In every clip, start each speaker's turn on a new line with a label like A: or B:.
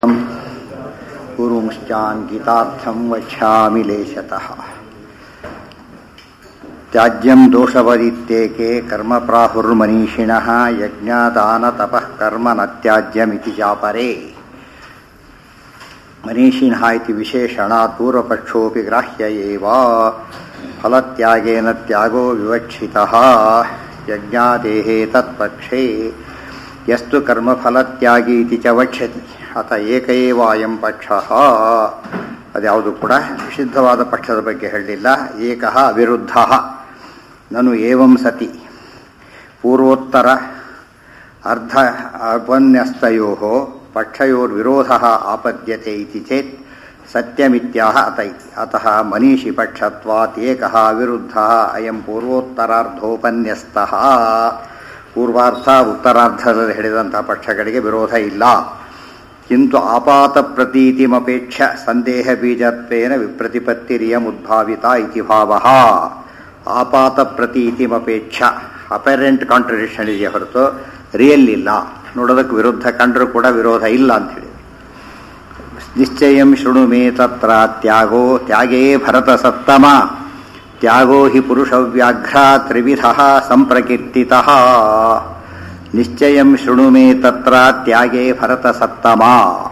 A: पूर्वमुश्चाङ्कितार्थं वक्ष्यामि लेशतः त्याज्यं दोषवदित्येके कर्म प्राहुर्मनीषिणः यज्ञादानतपः कर्म न त्याज्यमिति चापरे मनीषिणः इति विशेषणात् पूर्वपक्षोऽपि ग्राह्य एव फलत्यागेन त्यागो विवक्षितः यज्ञादेः तत्पक्षे ಯಸ್ತು ಕರ್ಮಫಲತ್ಯಾಗಿ ಇತಿ ಚ ವಕ್ಷ್ಯತಿ ಅತ ಏಕ ಏವ ಅಯಂ ಪಕ್ಷ ಅದ್ಯಾವುದು ಕೂಡ ನಿಷಿದ್ಧವಾದ ಪಕ್ಷದ ಬಗ್ಗೆ ಹೇಳಲಿಲ್ಲ ಏಕ ವಿರುದ್ಧ ನನು ಏವಂ ಸತಿ ಪೂರ್ವೋತ್ತರ ಅರ್ಧ ಅಪನ್ಯಸ್ತಯೋ ಪಕ್ಷಯೋರ್ವಿರೋಧ ಆಪದ್ಯತೆ ಇತಿ ಚೇತ್ ಸತ್ಯಮಿತ್ಯಾಹ ಅತ ಇತಿ ಅತಃ ಮನೀಷಿ ಪಕ್ಷತ್ವಾತ್ ಏಕ ವಿರುದ್ಧ ಅಯಂ ಪೂರ್ವೋತ್ತರಾರ್ಧೋಪನ್ಯಸ್ತಃ ಪೂರ್ವಾರ್ಧ ಉತ್ತರಾರ್ಧದಲ್ಲಿ ಹೇಳಿದಂತಹ ಪಕ್ಷಗಳಿಗೆ ವಿರೋಧ ಇಲ್ಲ ಕಿಂತು ಆಪಾತ ಪ್ರತೀತಿಮಪೇಕ್ಷ ಸಂದೇಹ ಬೀಜತ್ವೇನ ವಿಪ್ರತಿಪತ್ತಿರಿಯಮುದ್ಭಾವಿತ ಇತಿ ಭಾವ ಆಪಾತ ಪ್ರತೀತಿಮಪೇಕ್ಷ ಅಪೆರೆಂಟ್ ಕಾಂಟ್ರಡಿಕ್ಷನ್ ಇದೆಯಾ ಹೊರತು ರಿಯಲ್ ಇಲ್ಲ ನೋಡೋದಕ್ಕೆ ವಿರುದ್ಧ ಕಂಡರೂ ಕೂಡ ವಿರೋಧ ಇಲ್ಲ ಅಂಥೇಳಿ ನಿಶ್ಚಯಂ ಶೃಣು ಮೇ ತತ್ರ ತ್ಯಾಗೋ ತ್ಯಾಗೇ ಭರತ ಸತ್ತಮ ತ್ಯಾಗೋ ಹಿ ಪುರುಷವ್ಯಾಘ್ರ ತ್ರಿವಿಧ ಸಂಪ್ರಕೀರ್ತಿತ ನಿಶ್ಚಯಂ ಶೃಣು ಮೇ ತತ್ರ ತ್ಯಾಗೇ ಭರತ ಸತ್ತಮ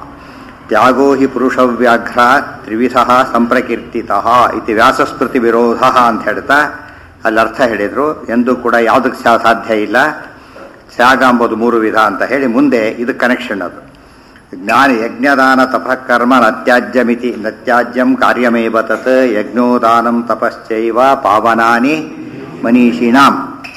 A: ತ್ಯಾಗೋ ಹಿ ಪುರುಷವ್ಯಾಘ್ರ ತ್ರಿವಿಧ ಸಂಪ್ರಕೀರ್ತಿತ ಇತಿ ವ್ಯಾಸಸ್ಮೃತಿ ವಿರೋಧ ಅಂತ ಹೇಳ್ತಾ ಅಲ್ಲಿ ಅರ್ಥ ಹೇಳಿದ್ರು ಎಂದು ಕೂಡ ಯಾವುದಕ್ಕೆ ಸಾಧ್ಯ ಇಲ್ಲ ತ್ಯಾಗ ಎಂಬುದು ಮೂರು ವಿಧ ಅಂತ ಹೇಳಿ ಮುಂದೆ ಇದು ಕನೆಕ್ಷನ್ ಅದು ಜ್ಞಾನ ಯಜ್ಞದಾನ ತಪಃಕರ್ಮ ನತ್ಯಾಜ್ಯಮಿತಿ ನತ್ಯಾಜ್ಯಂ ಕಾರ್ಯಮೇವ ತತ್ ಯಜ್ಞೋದಾನಂ ತಪಶ್ಚೈವ ಪಾವನಾನಿ ಮನೀಷಿಣಾಂ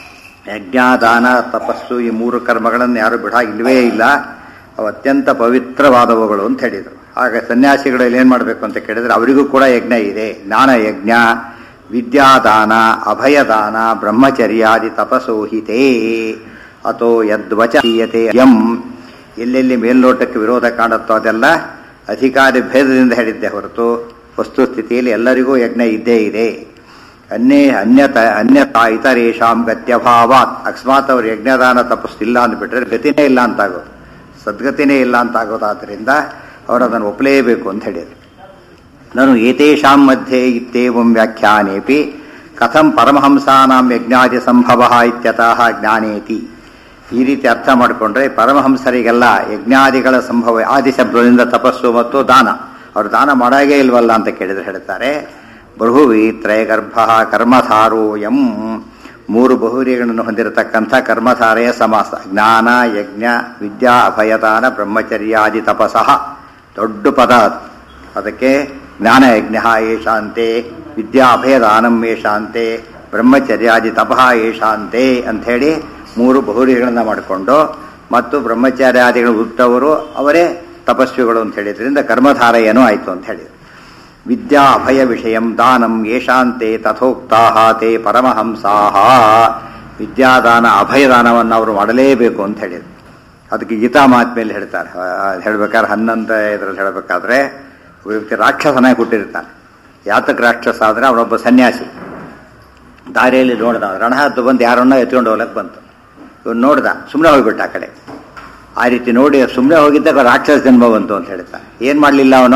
A: ಯಜ್ಞಾದಾನ ತಪಸ್ಸು ಈ ಮೂರು ಕರ್ಮಗಳನ್ನು ಯಾರು ಬಿಡ ಇಲ್ಲವೇ ಇಲ್ಲ ಅವು ಅತ್ಯಂತ ಪವಿತ್ರವಾದವುಗಳು ಅಂತ ಹೇಳಿದರು ಆಗ ಸನ್ಯಾಸಿಗಳಲ್ಲಿ ಏನು ಮಾಡಬೇಕು ಅಂತ ಕೇಳಿದ್ರೆ ಅವರಿಗೂ ಕೂಡ ಯಜ್ಞ ಇದೆ ಜ್ಞಾನ ಯಜ್ಞ ವಿದ್ಯಾದಾನ ಅಭಯದಾನ ಬ್ರಹ್ಮಚರ್ಯಾದಿ ತಪಸೋಹಿತೇ ಅಥೋ ಯದ್ವಚೀಯತೆ ಯಂ ಎಲ್ಲೆಲ್ಲಿ ಮೇಲ್ನೋಟಕ್ಕೆ ವಿರೋಧ ಕಾಣುತ್ತೋ ಅದೆಲ್ಲ ಅಧಿಕಾರಿ ಭೇದದಿಂದ ಹೇಳಿದ್ದೆ ಹೊರತು ವಸ್ತುಸ್ಥಿತಿಯಲ್ಲಿ ಎಲ್ಲರಿಗೂ ಯಜ್ಞ ಇದ್ದೇ ಇದೆ ಅನ್ಯೇ ಅನ್ಯತ ಅನ್ಯತಾ ಇತರೇಶಾಂ ಗತ್ಯಭಾವಾತ್ ಅಕಸ್ಮಾತ್ ಅವರು ಯಜ್ಞದಾನ ತಪಸ್ಸಿಲ್ಲ ಅಂದ್ಬಿಟ್ರೆ ಗತಿನೇ ಇಲ್ಲ ಅಂತಾಗೋದು ಸದ್ಗತಿನೇ ಇಲ್ಲ ಅಂತಾಗೋದಾದ್ರಿಂದ ಅವರು ಅದನ್ನು ಒಪ್ಪಲೇಬೇಕು ಅಂತ ಹೇಳಿದ್ರು ನಾನು ಏತೇಷಾಂ ಮಧ್ಯೆ ಇತ್ತೇವಂ ವ್ಯಾಖ್ಯಾನೇಪಿ ಕಥಂ ಪರಮಹಂಸಾನಾಂ ಯಜ್ಞಾದಿ ಸಂಭವ ಇತ್ಯತಃ ಜ್ಞಾನೇತಿ ಈ ರೀತಿ ಅರ್ಥ ಮಾಡಿಕೊಂಡ್ರೆ ಪರಮಹಂಸರಿಗೆಲ್ಲ ಯಜ್ಞಾದಿಗಳ ಸಂಭವ ಆದಿ ಶಬ್ದದಿಂದ ತಪಸ್ಸು ಮತ್ತು ದಾನ ಅವರು ದಾನ ಮಾಡಾಗೇ ಇಲ್ವಲ್ಲ ಅಂತ ಕೇಳಿದ್ರೆ ಹೇಳ್ತಾರೆ ಬೃಹುವಿ ತ್ರಯಗರ್ಭ ಕರ್ಮಧಾರೋ ಎಂ ಮೂರು ಬಹುರಿಗಳನ್ನು ಹೊಂದಿರತಕ್ಕಂಥ ಕರ್ಮಧಾರೆಯ ಸಮಾಸ ಜ್ಞಾನ ಯಜ್ಞ ವಿದ್ಯಾ ಅಭಯದಾನ ಬ್ರಹ್ಮಚರ್ಯಾದಿ ತಪಸಃ ದೊಡ್ಡ ಪದ ಅದಕ್ಕೆ ಜ್ಞಾನ ಯಜ್ಞ ಏಷಾಂತೆ ವಿದ್ಯಾ ಅಭಯದಾನಂ ಏಷಾಂತೆ ಬ್ರಹ್ಮಚರ್ಯಾದಿ ತಪಃ ಏಷಾಂತೆ ಅಂಥೇಳಿ ಮೂರು ಬಹುರಿಗಳನ್ನು ಮಾಡಿಕೊಂಡು ಮತ್ತು ಬ್ರಹ್ಮಚಾರ್ಯಾದಿಗಳು ಹುಟ್ಟವರು ಅವರೇ ತಪಸ್ವಿಗಳು ಅಂತ ಹೇಳಿದ್ರಿಂದ ಕರ್ಮಧಾರಯನೂ ಆಯಿತು ಅಂತ ಹೇಳಿದ್ರು ವಿದ್ಯಾ ಅಭಯ ವಿಷಯಂ ದಾನಂ ಯೇಷಾಂತೆ ತಥೋಕ್ತಾಹ ತೇ ಪರಮಹಂಸಾಹ ವಿದ್ಯಾದಾನ ಅಭಯದಾನವನ್ನು ಅವರು ಮಾಡಲೇಬೇಕು ಅಂತ ಹೇಳಿದ್ರು ಅದಕ್ಕೆ ಗೀತಾ ಮಾತ್ಮೇಲೆ ಹೇಳ್ತಾರೆ ಹೇಳ್ಬೇಕಾದ್ರೆ ಹನ್ನೊಂದು ಇದರಲ್ಲಿ ಹೇಳಬೇಕಾದ್ರೆ ವ್ಯಕ್ತಿ ರಾಕ್ಷಸನಾಗಿ ಹುಟ್ಟಿರ್ತಾನೆ ಯಾತಕ ರಾಕ್ಷಸ ಆದರೆ ಅವನೊಬ್ಬ ಸನ್ಯಾಸಿ ದಾರಿಯಲ್ಲಿ ನೋಡ್ದ ರಣಹದ್ದು ಬಂದು ಯಾರನ್ನ ಎತ್ಕೊಂಡು ಹೋಗ್ಲಕ್ಕೆ ಬಂತು ಇವನು ನೋಡ್ದ ಸುಮ್ಮನೆ ಹೋಗ್ಬಿಟ್ಟ ಆ ಕಡೆ ಆ ರೀತಿ ನೋಡಿ ಸುಮ್ಮನೆ ಹೋಗಿದ್ದಾಗ ರಾಕ್ಷಸ ಜನ್ಮ ಬಂತು ಅಂತ ಹೇಳ್ತಾನೆ ಏನು ಮಾಡಲಿಲ್ಲ ಅವನು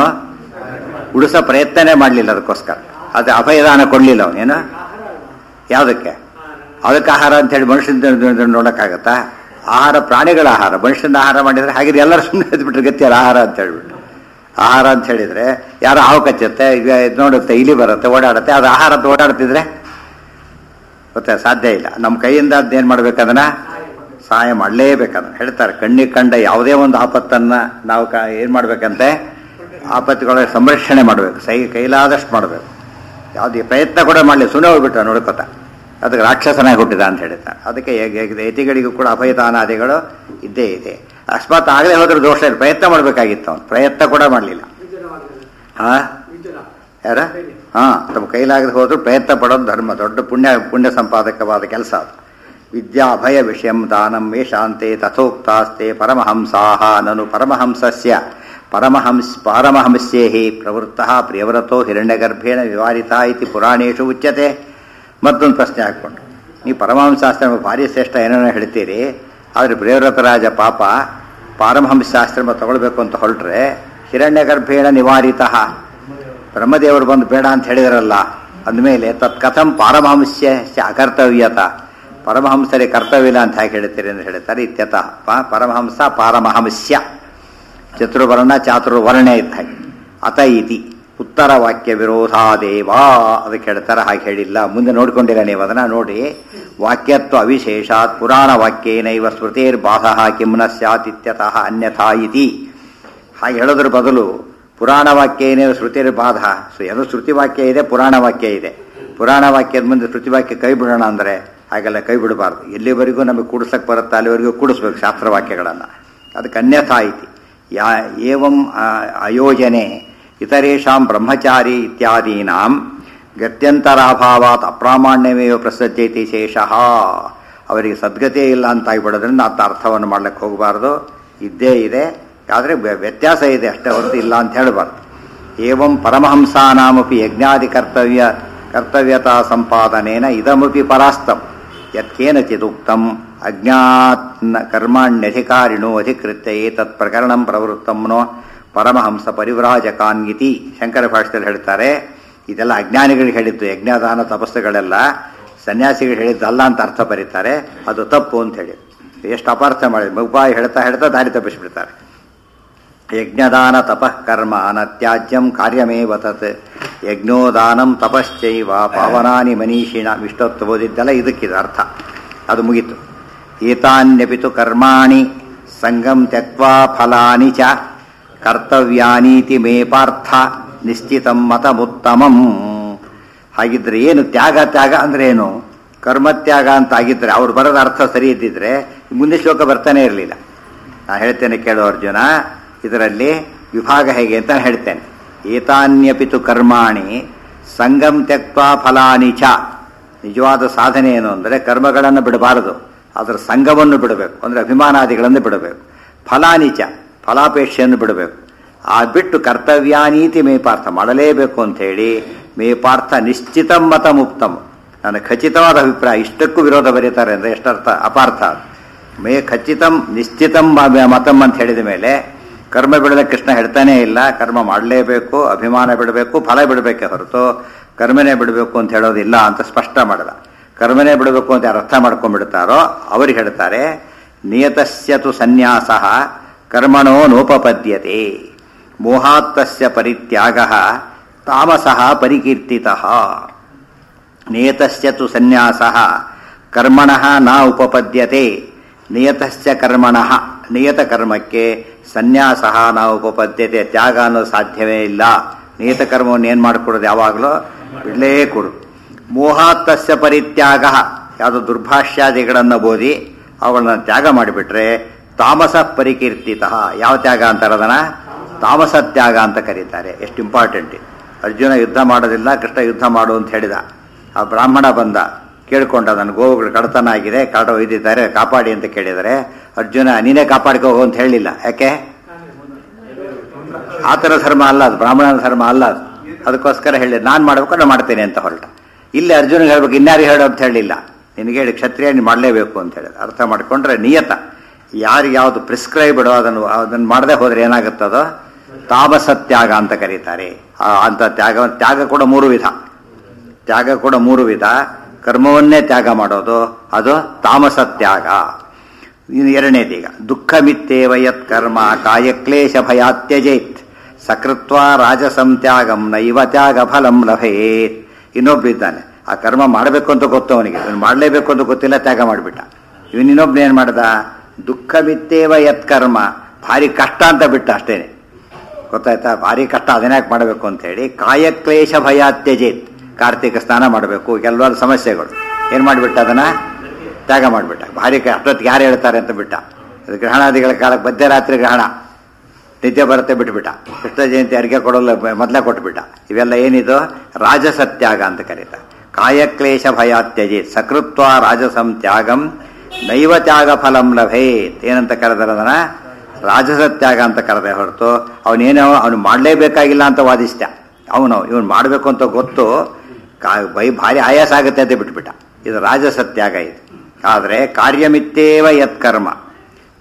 A: ಉಡಿಸೋ ಪ್ರಯತ್ನನೇ ಮಾಡಲಿಲ್ಲ ಅದಕ್ಕೋಸ್ಕರ ಅದು ಅಭಯದಾನ ಕೊಡಲಿಲ್ಲ ಅವನೇನು ಯಾವುದಕ್ಕೆ ಅದಕ್ಕೆ ಆಹಾರ ಅಂತ ಹೇಳಿ ಮನುಷ್ಯನ ನೋಡೋಕ್ಕಾಗತ್ತಾ ಆಹಾರ ಪ್ರಾಣಿಗಳ ಆಹಾರ ಮನುಷ್ಯನ ಆಹಾರ ಮಾಡಿದರೆ ಹಾಗೆ ಎಲ್ಲರೂ ಸುಮ್ಮನೆ ಎದ್ಬಿಟ್ರೆ ಗತಿಯಲ್ಲ ಆಹಾರ ಅಂತ ಹೇಳ್ಬಿಟ್ಟು ಆಹಾರ ಅಂತ ಹೇಳಿದರೆ ಯಾರೋ ಹಾವು ಕಚ್ಚುತ್ತೆ ಈಗ ಇದು ನೋಡುತ್ತೆ ಇಲಿ ಬರುತ್ತೆ ಓಡಾಡುತ್ತೆ ಅದು ಆಹಾರ ಅಂತ ಓಡಾಡ್ತಿದ್ರೆ ಗೊತ್ತಾ ಸಾಧ್ಯ ಇಲ್ಲ ನಮ್ಮ ಕೈಯಿಂದ ಅದೇನು ಮಾಡ್ಬೇಕದನ್ನ ಸಹಾಯ ಮಾಡಲೇಬೇಕದನ್ನ ಹೇಳ್ತಾರೆ ಕಣ್ಣಿಗೆ ಕಂಡ ಯಾವುದೇ ಒಂದು ಆಪತ್ತನ್ನು ನಾವು ಕ ಏನು ಮಾಡ್ಬೇಕಂತೆ ಆಪತ್ತುಗಳ ಸಂರಕ್ಷಣೆ ಮಾಡಬೇಕು ಸೈ ಕೈಲಾದಷ್ಟು ಮಾಡಬೇಕು ಯಾವುದೇ ಪ್ರಯತ್ನ ಕೂಡ ಮಾಡಲಿ ಸುಮ್ಮನೆ ಹೋಗ್ಬಿಟ್ಟ ನೋಡ್ಕೊತ ಅದಕ್ಕೆ ರಾಕ್ಷಸನಾಗಿ ಹುಟ್ಟಿದ ಅಂತ ಹೇಳ್ತಾರೆ ಅದಕ್ಕೆ ಯತಿಗಳಿಗೂ ಕೂಡ ಅಭಯದಾನಾದಿಗಳು ಇದ್ದೇ ಇದೆ ಅಕಸ್ಮಾತ್ ಆಗಲೇ ಹೋದ್ರೆ ದೋಷ ಇಲ್ಲ ಪ್ರಯತ್ನ ಮಾಡಬೇಕಾಗಿತ್ತು ಅವನು ಪ್ರಯತ್ನ ಕೂಡ ಮಾಡಲಿಲ್ಲ ಹಾ ಯಾರ ಹಾ ತಮ್ಮ ಕೈಲಾಗದೆ ಹೋದ್ರು ಪ್ರಯತ್ನ ಪಡೋದು ಧರ್ಮ ದೊಡ್ಡ ಪುಣ್ಯ ಪುಣ್ಯ ಸಂಪಾದಕವಾದ ಕೆಲಸ ಅದು ವಿದ್ಯಾ ಅಭಯ ವಿಷಯಂ ದಾನಂ ಶಾಂತೆ ತಥೋಕ್ತಾಸ್ತೆ ಪರಮಹಂಸಾಹ ನನು ಪರಮಹಂಸಸ್ಯ ಪರಮಹಂಸ್ ಪಾರಮಹಂಸ್ಯೇ ಪ್ರವೃತ್ತ ಪ್ರಿಯವ್ರತೋ ಹಿರಣ್ಯಗರ್ಭೇಣ ವಿವಾರಿತ ಇತಿ ಪುರಾಣೇಶು ಉಚ್ಯತೆ ಮತ್ತೊಂದು ಪ್ರಶ್ನೆ ಹಾಕ್ಕೊಂಡು ನೀವು ಪರಮಹಂಸಾಸ್ತ್ರ ಭಾರಿ ಶ್ರೇಷ್ಠ ಏನೇನೋ ಹೇಳ್ತೀರಿ ಆದರೆ ಪ್ರಿಯವ್ರತ ರಾಜ ಪಾಪ ಪಾರಮಹಂಸಾಶ್ರಮ ತಗೊಳ್ಬೇಕು ಅಂತ ಹೊರಟ್ರೆ ಹಿರಣ್ಯ ಗರ್ಭೇಣ ನಿವಾರಿತ ಬ್ರಹ್ಮದೇವರು ಬಂದು ಬೇಡ ಅಂತ ಹೇಳಿದಾರಲ್ಲ ಅಂದಮೇಲೆ ತತ್ ಕಥಂ ಪಾರಮಹಂಸ್ಯ ಅಕರ್ತವ್ಯತ ಪರಮಹಂಸರಿಗೆ ಕರ್ತವ್ಯ ಇಲ್ಲ ಅಂತ ಹೇಗೆ ಹೇಳ್ತೀರಿ ಅಂತ ಹೇಳ್ತಾರೆ ಇತ್ಯತಃ ಪ- ಪರಮಹಂಸ ಪಾರಮಹಂಸ್ಯ ಚತುರ್ವರ್ಣ ಚಾತುರ್ವರ್ಣ ಇದ್ದ ಹಾಗೆ ಅತ ಇತಿ ಉತ್ತರ ವಾಕ್ಯ ವಿರೋಧಾದೇವ ಅದಕ್ಕೆ ಹೇಳ್ತಾರೆ ಹಾಗೆ ಹೇಳಿಲ್ಲ ಮುಂದೆ ನೋಡ್ಕೊಂಡಿಲ್ಲ ನೀವು ಅದನ್ನ ನೋಡಿ ವಾಕ್ಯತ್ವ ಅವಿಶೇಷಾತ್ ಪುರಾಣ ವಾಕ್ಯೇನೈವ ಸ್ಮೃತಿರ್ಬಾಧ ಕಿಮ್ನ ಸ್ಯಾತ್ ಇತ್ಯತಃ ಅನ್ಯಥಾ ಇತಿ ಹಾಗೆ ಹೇಳೋದ್ರ ಬದಲು ಪುರಾಣ ವಾಕ್ಯ ಏನೇನು ಶ್ರುತಿರ್ಬಾಧ ಸೊ ಏನೋ ಶ್ರುತಿ ವಾಕ್ಯ ಇದೆ ಪುರಾಣ ವಾಕ್ಯ ಇದೆ ಪುರಾಣ ವಾಕ್ಯದ ಮುಂದೆ ಶ್ರುತಿ ವಾಕ್ಯ ಕೈ ಬಿಡೋಣ ಅಂದರೆ ಹಾಗೆಲ್ಲ ಕೈ ಬಿಡಬಾರ್ದು ಎಲ್ಲಿವರೆಗೂ ನಮಗೆ ಕೂಡಿಸಕ್ಕೆ ಬರುತ್ತೆ ಅಲ್ಲಿವರೆಗೂ ಕೂಡಿಸ್ಬೇಕು ಶಾಸ್ತ್ರ ವಾಕ್ಯಗಳನ್ನು ಅದಕ್ಕೆ ಅನ್ಯಥಾ ಐತಿ ಯಾ ಏವಂ ಆ, ಅಯೋಜನೆ ಇತರೇಷಾಂ ಬ್ರಹ್ಮಚಾರಿ ಇತ್ಯಾದೀನಾಂ ಗತ್ಯಂತರಾಭಾವಾತ್ ಅಪ್ರಾಮಾಣ್ಯಮೇವ ಪ್ರಸಜ್ಯೈತಿ ಶೇಷಃ ಅವರಿಗೆ ಸದ್ಗತಿಯೇ ಇಲ್ಲ ಅಂತ ಆಗಿಬಿಡೋದ್ರಿಂದ ಅಂತ ಅರ್ಥವನ್ನು ಮಾಡ್ಲಿಕ್ಕೆ ಹೋಗಬಾರ್ದು ಇದ್ದೇ ಇದೆ ಆದರೆ ವ್ಯತ್ಯಾಸ ಇದೆ ಅಷ್ಟೇ ಹೊರತು ಇಲ್ಲ ಅಂತ ಹೇಳಬಾರ್ದು ಏವಂ ಪರಮಹಂಸಾನಾಮಪಿ ಯಜ್ಞಾದಿ ಕರ್ತವ್ಯ ಕರ್ತವ್ಯತಾ ಸಂಪಾದನೇನ ಇದಮಪಿ ಪರಾಸ್ತಂ ಯತ್ಕೇನಚಿದುಕ್ತಂ ಅಜ್ಞಾತ್ ಕರ್ಮಾಣ್ಯಧಿಕಾರಿಣೋ ಅಧಿಕೃತ್ಯ ಏತತ್ ಪ್ರಕರಣಂ ಪ್ರವೃತ್ತಂನೋ ಪರಮಹಂಸ ಪರಿವ್ರಾಜಕಾನ್ ಇತಿ ಶಂಕರ ಭಾಷೆಯಲ್ಲಿ ಹೇಳ್ತಾರೆ ಇದೆಲ್ಲ ಅಜ್ಞಾನಿಗಳಿಗೆ ಹೇಳಿದ್ದು ಯಜ್ಞದಾನ ತಪಸ್ಸುಗಳೆಲ್ಲ ಸನ್ಯಾಸಿಗಳು ಹೇಳಿದ್ದಲ್ಲ ಅಂತ ಅರ್ಥ ಬರೀತಾರೆ ಅದು ತಪ್ಪು ಅಂತ ಹೇಳಿ ಎಷ್ಟು ಅಪಾರ್ಥ ಮಾಡಿ ಉಪಾಯ ಹೇಳ್ತಾ ಹೇಳ್ತಾ ದಾರಿ ತಪ್ಪಿಸ್ಬಿಡ್ತಾರೆ ಯಜ್ಞದಾನ ತಪಃ ಕರ್ಮ ಅನತ್ಯಾಜ್ಯಂ ಕಾರ್ಯಮೇವ ತತ್ ಯಜ್ಞೋದಾನಂ ತಪಶ್ಚೈವ ಪಾವನಾನಿ ಮನೀಷಿಣ ಇಷ್ಟೊತ್ತು ಓದಿದ್ದೆಲ್ಲ ಇದಕ್ಕಿದು ಅರ್ಥ ಅದು ಮುಗೀತು ಏತಾನ್ಯಪಿತು ಕರ್ಮಾಣಿ ಸಂಗಂ ತ್ಯಕ್ವಾ ಫಲಾನಿ ಚ ಕರ್ತವ್ಯಾನೀತಿ ಮೇ ಪಾರ್ಥ ನಿಶ್ಚಿತಂ ಮತಮುತ್ತಮಂ ಹಾಗಿದ್ರೆ ಏನು ತ್ಯಾಗ ತ್ಯಾಗ ಅಂದ್ರೆ ಏನು ಕರ್ಮತ್ಯಾಗ ಅಂತ ಆಗಿದ್ರೆ ಅವ್ರು ಬರೋದ ಅರ್ಥ ಸರಿ ಇದ್ದಿದ್ರೆ ಮುಂದೆ ಶ್ಲೋಕ ಬರ್ತಾನೆ ಇರಲಿಲ್ಲ ನಾನು ಹೇಳ್ತೇನೆ ಕೇಳೋ ಅರ್ಜುನ ಇದರಲ್ಲಿ ವಿಭಾಗ ಹೇಗೆ ಅಂತ ಹೇಳ್ತೇನೆ ಏತಾನ್ಯಪಿತು ಕರ್ಮಾಣಿ ಸಂಗಂ ತ್ಯಕ್ವಾ ಫಲಾನಿ ಚ ನಿಜವಾದ ಸಾಧನೆ ಏನು ಅಂದರೆ ಕರ್ಮಗಳನ್ನು ಬಿಡಬಾರದು ಅದರ ಸಂಘವನ್ನು ಬಿಡಬೇಕು ಅಂದರೆ ಅಭಿಮಾನಾದಿಗಳನ್ನು ಬಿಡಬೇಕು ಫಲಾನಿಚ ಫಲಾಪೇಕ್ಷೆಯನ್ನು ಬಿಡಬೇಕು ಆ ಬಿಟ್ಟು ಕರ್ತವ್ಯಾನೀತಿ ಮೇ ಪಾರ್ಥ ಮಾಡಲೇಬೇಕು ಅಂತ ಹೇಳಿ ಮೇ ಪಾರ್ಥ ನಿಶ್ಚಿತಂ ಮತ ಮುಕ್ತಂ ನನ್ನ ಖಚಿತವಾದ ಅಭಿಪ್ರಾಯ ಇಷ್ಟಕ್ಕೂ ವಿರೋಧ ಬರೀತಾರೆ ಅಂದರೆ ಎಷ್ಟರ್ಥ ಅಪಾರ್ಥ ಅದು. ಮೇ ಖಚಿತಂ ನಿಶ್ಚಿತಂ ಮ- ಮತಂ ಅಂತ ಹೇಳಿದ ಮೇಲೆ ಕರ್ಮ ಬಿಡದ ಕೃಷ್ಣ ಹೇಳ್ತಾನೇ ಇಲ್ಲ ಕರ್ಮ ಮಾಡಲೇಬೇಕು ಅಭಿಮಾನ ಬಿಡಬೇಕು ಫಲ ಬಿಡಬೇಕೆ ಹೊರತು ಕರ್ಮನೇ ಬಿಡಬೇಕು ಅಂತ ಹೇಳೋದಿಲ್ಲ ಅಂತ ಸ್ಪಷ್ಟ ಮಾಡಲ್ಲ ಕರ್ಮನೇ ಬಿಡಬೇಕು ಅಂತ ಯಾರು ಅರ್ಥ ಮಾಡ್ಕೊಂಡ್ಬಿಡ್ತಾರೋ ಅವ್ರಿಗೆ ಹೇಳ್ತಾರೆ ನಿಯತಸ್ಯತು ಸನ್ಯಾಸ ಕರ್ಮಣೋ ನೋಪಪದ್ಯತೆ ಮೋಹಾತ್ತಸ್ಯ ಪರಿತ್ಯಾಗ ತಾಮಸಃ ಪರಿಕೀರ್ತಿತಃ ನಿಯತಸ್ಯ ತು ಸನ್ಯಾಸ ಕರ್ಮಣ ನ ಉಪಪದ್ಯತೆ ನಿಯತಸ್ಯ ಕರ್ಮಣ ನಿಯತ ಕರ್ಮಕ್ಕೆ ಸನ್ಯಾಸ ನ ಉಪಪದ್ಯತೆ ತ್ಯಾಗ ಅನ್ನೋದು ಸಾಧ್ಯವೇ ಇಲ್ಲ ನಿಯತ ಕರ್ಮವನ್ನು ಏನು ಮಾಡಿಕೊಡೋದು ಯಾವಾಗಲೂ ಬಿಡಲೇ ಕೊಡು ಮೋಹಾತ್ತಸ್ಯ ಪರಿತ್ಯಾಗ ಯಾವುದೋ ದುರ್ಭಾಷ್ಯಾದಿಗಳನ್ನು ಬೋಧಿ ಅವುಗಳನ್ನ ತ್ಯಾಗ ಮಾಡಿಬಿಟ್ರೆ ತಾಮಸ ಪರಿಕೀರ್ತಿತ ಯಾವ ತ್ಯಾಗ ಅಂತಾರೆ ಅದನ್ನ ತಾಮಸ ತ್ಯಾಗ ಅಂತ ಕರೀತಾರೆ ಎಷ್ಟು ಇಂಪಾರ್ಟೆಂಟ್ ಇದು. ಅರ್ಜುನ ಯುದ್ಧ ಮಾಡೋದಿಲ್ಲ ಕೃಷ್ಣ ಯುದ್ಧ ಮಾಡು ಅಂತ ಹೇಳಿದ ಆ ಬ್ರಾಹ್ಮಣ ಬಂದ ಕೇಳ್ಕೊಂಡ ನನ್ನ ಗೋವುಗಳು ಕಡತನ ಆಗಿದೆ ಕಾಡ ಒಯ್ದಿದ್ದಾರೆ ಕಾಪಾಡಿ ಅಂತ ಕೇಳಿದರೆ ಅರ್ಜುನ ನೀನೇ ಕಾಪಾಡ್ಕೋ ಹೋಗು ಅಂತ ಹೇಳಿಲ್ಲ ಯಾಕೆ ಆತನ ಧರ್ಮ ಅಲ್ಲ ಅದು ಬ್ರಾಹ್ಮಣನ ಧರ್ಮ ಅಲ್ಲ ಅದು ಅದಕ್ಕೋಸ್ಕರ ಹೇಳಿ ನಾನು ಮಾಡ್ಬೇಕು ನಾನು ಮಾಡ್ತೇನೆ ಅಂತ ಹೊರಟ ಇಲ್ಲಿ ಅರ್ಜುನಿಗೆ ಹೇಳ್ಬೇಕು ಇನ್ಯಾರಿಗೆ ಹೇಳು ಅಂತ ಹೇಳಿಲ್ಲ ನಿನಗೆ ಹೇಳಿ ಕ್ಷತ್ರಿಯ ನೀನು ಮಾಡಲೇಬೇಕು ಅಂತ ಹೇಳಿದ ಅರ್ಥ ಮಾಡ್ಕೊಂಡ್ರೆ ನಿಯತ ಯಾರಿಗೆ ಯಾವುದು ಪ್ರಿಸ್ಕ್ರೈಬ್ಡ್ ಅದನ್ನು ಅದನ್ನು ಮಾಡದೆ ಹೋದ್ರೆ ಏನಾಗುತ್ತದೋ ತಾಮಸ ತ್ಯಾಗ ಅಂತ ಕರೀತಾರೆ ಆ, ಅಂತ ತ್ಯಾಗ ತ್ಯಾಗ ಕೂಡ ಮೂರು ವಿಧ ತ್ಯಾಗ ಕೂಡ ಮೂರು ವಿಧ ಕರ್ಮವನ್ನೇ ತ್ಯಾಗ ಮಾಡೋದು ಅದು ತಾಮಸ ತ್ಯಾಗ ಇನ್ನು ಎರಡನೇದೀಗ ದುಃಖ ಮಿತ್ತೇವ ಯತ್ ಕರ್ಮ ಕಾಯಕ್ಲೇಶ ಭಯಾತ್ಯಜೇತ್ ಸಕೃತ್ವ ರಾಜಸಂ ತ್ಯಾಗಂ ನೈವ ತ್ಯಾಗ ಫಲಂ ಲಭೇತ್ ಇನ್ನೊಬ್ಬ ಇದ್ದಾನೆ ಆ ಕರ್ಮ ಮಾಡಬೇಕು ಅಂತ ಗೊತ್ತು ಅವನಿಗೆ ಇವನು ಮಾಡಲೇಬೇಕು ಅಂತ ಗೊತ್ತಿಲ್ಲ ತ್ಯಾಗ ಮಾಡಿಬಿಟ್ಟ ಇವನು ಇನ್ನೊಬ್ಬನ ಏನು ಮಾಡ್ದ ದುಃಖ ಮಿತ್ತೇವ ಯತ್ ಕರ್ಮ ಭಾರಿ ಕಷ್ಟ ಅಂತ ಬಿಟ್ಟ ಅಷ್ಟೇನೆ ಗೊತ್ತಾಯ್ತಾ ಭಾರಿ ಕಷ್ಟ ಅದನ್ಯಾಕೆ ಮಾಡಬೇಕು ಅಂತ ಹೇಳಿ ಕಾಯಕ್ಲೇಶ ಭಯಾತ್ಯಜೇತ್ ಕಾರ್ತಿಕ ಸ್ನಾನ ಮಾಡಬೇಕು ಕೆಲವಾರು ಸಮಸ್ಯೆಗಳು ಏನು ಮಾಡಿಬಿಟ್ಟ ಅದನ್ನ ತ್ಯಾಗ ಮಾಡಿಬಿಟ್ಟ ಭಾರಿ ಕ- ಅಷ್ಟೊತ್ತಿಗೆ ಯಾರು ಹೇಳ್ತಾರೆ ಅಂತ ಬಿಟ್ಟ ಅದು ಗ್ರಹಣಾದಿಗಳ ಕಾಲಕ್ಕೆ ಮಧ್ಯರಾತ್ರಿ ಗ್ರಹಣ ನಿದ್ದೆ ಬರುತ್ತೆ ಬಿಟ್ಬಿಟ್ಟ ಕೃಷ್ಣ ಜಯಂತಿ ಅರಿಕೆ ಕೊಡಲು ಮೊದಲೇ ಕೊಟ್ಬಿಟ್ಟ ಇವೆಲ್ಲ ಏನಿದು ರಾಜಸತ್ಯಾಗ ಅಂತ ಕರೀತಾರೆ ಕಾಯಕ್ಲೇಶ ಭಯಾತ್ಯಜಿ ಸಕೃತ್ವ ರಾಜಸಂ ತ್ಯಾಗಂ ನೈವ ತ್ಯಾಗ ಫಲಂ ಲಭೇತ್ ಏನಂತ ಕರೆದಾರ ಅದನ್ನ ರಾಜಸತ್ಯಾಗ ಅಂತ ಕರೆದೆ ಹೊರತು ಅವನೇನೋ ಅವನು ಮಾಡಲೇಬೇಕಾಗಿಲ್ಲ ಅಂತ ವಾದಿಸ್ತ ಅವನು ಇವನು ಮಾಡಬೇಕು ಅಂತ ಗೊತ್ತು ಕಾ- ಬೈ ಭಾರಿ ಆಯಾಸ ಆಗುತ್ತೆ ಅಂತ ಬಿಟ್ಬಿಟ್ಟ ಇದು ರಾಜಸತ್ಯಾಗ ಇದು ಆದರೆ ಕಾರ್ಯಮಿತ್ತೇವ ಯತ್ ಕರ್ಮ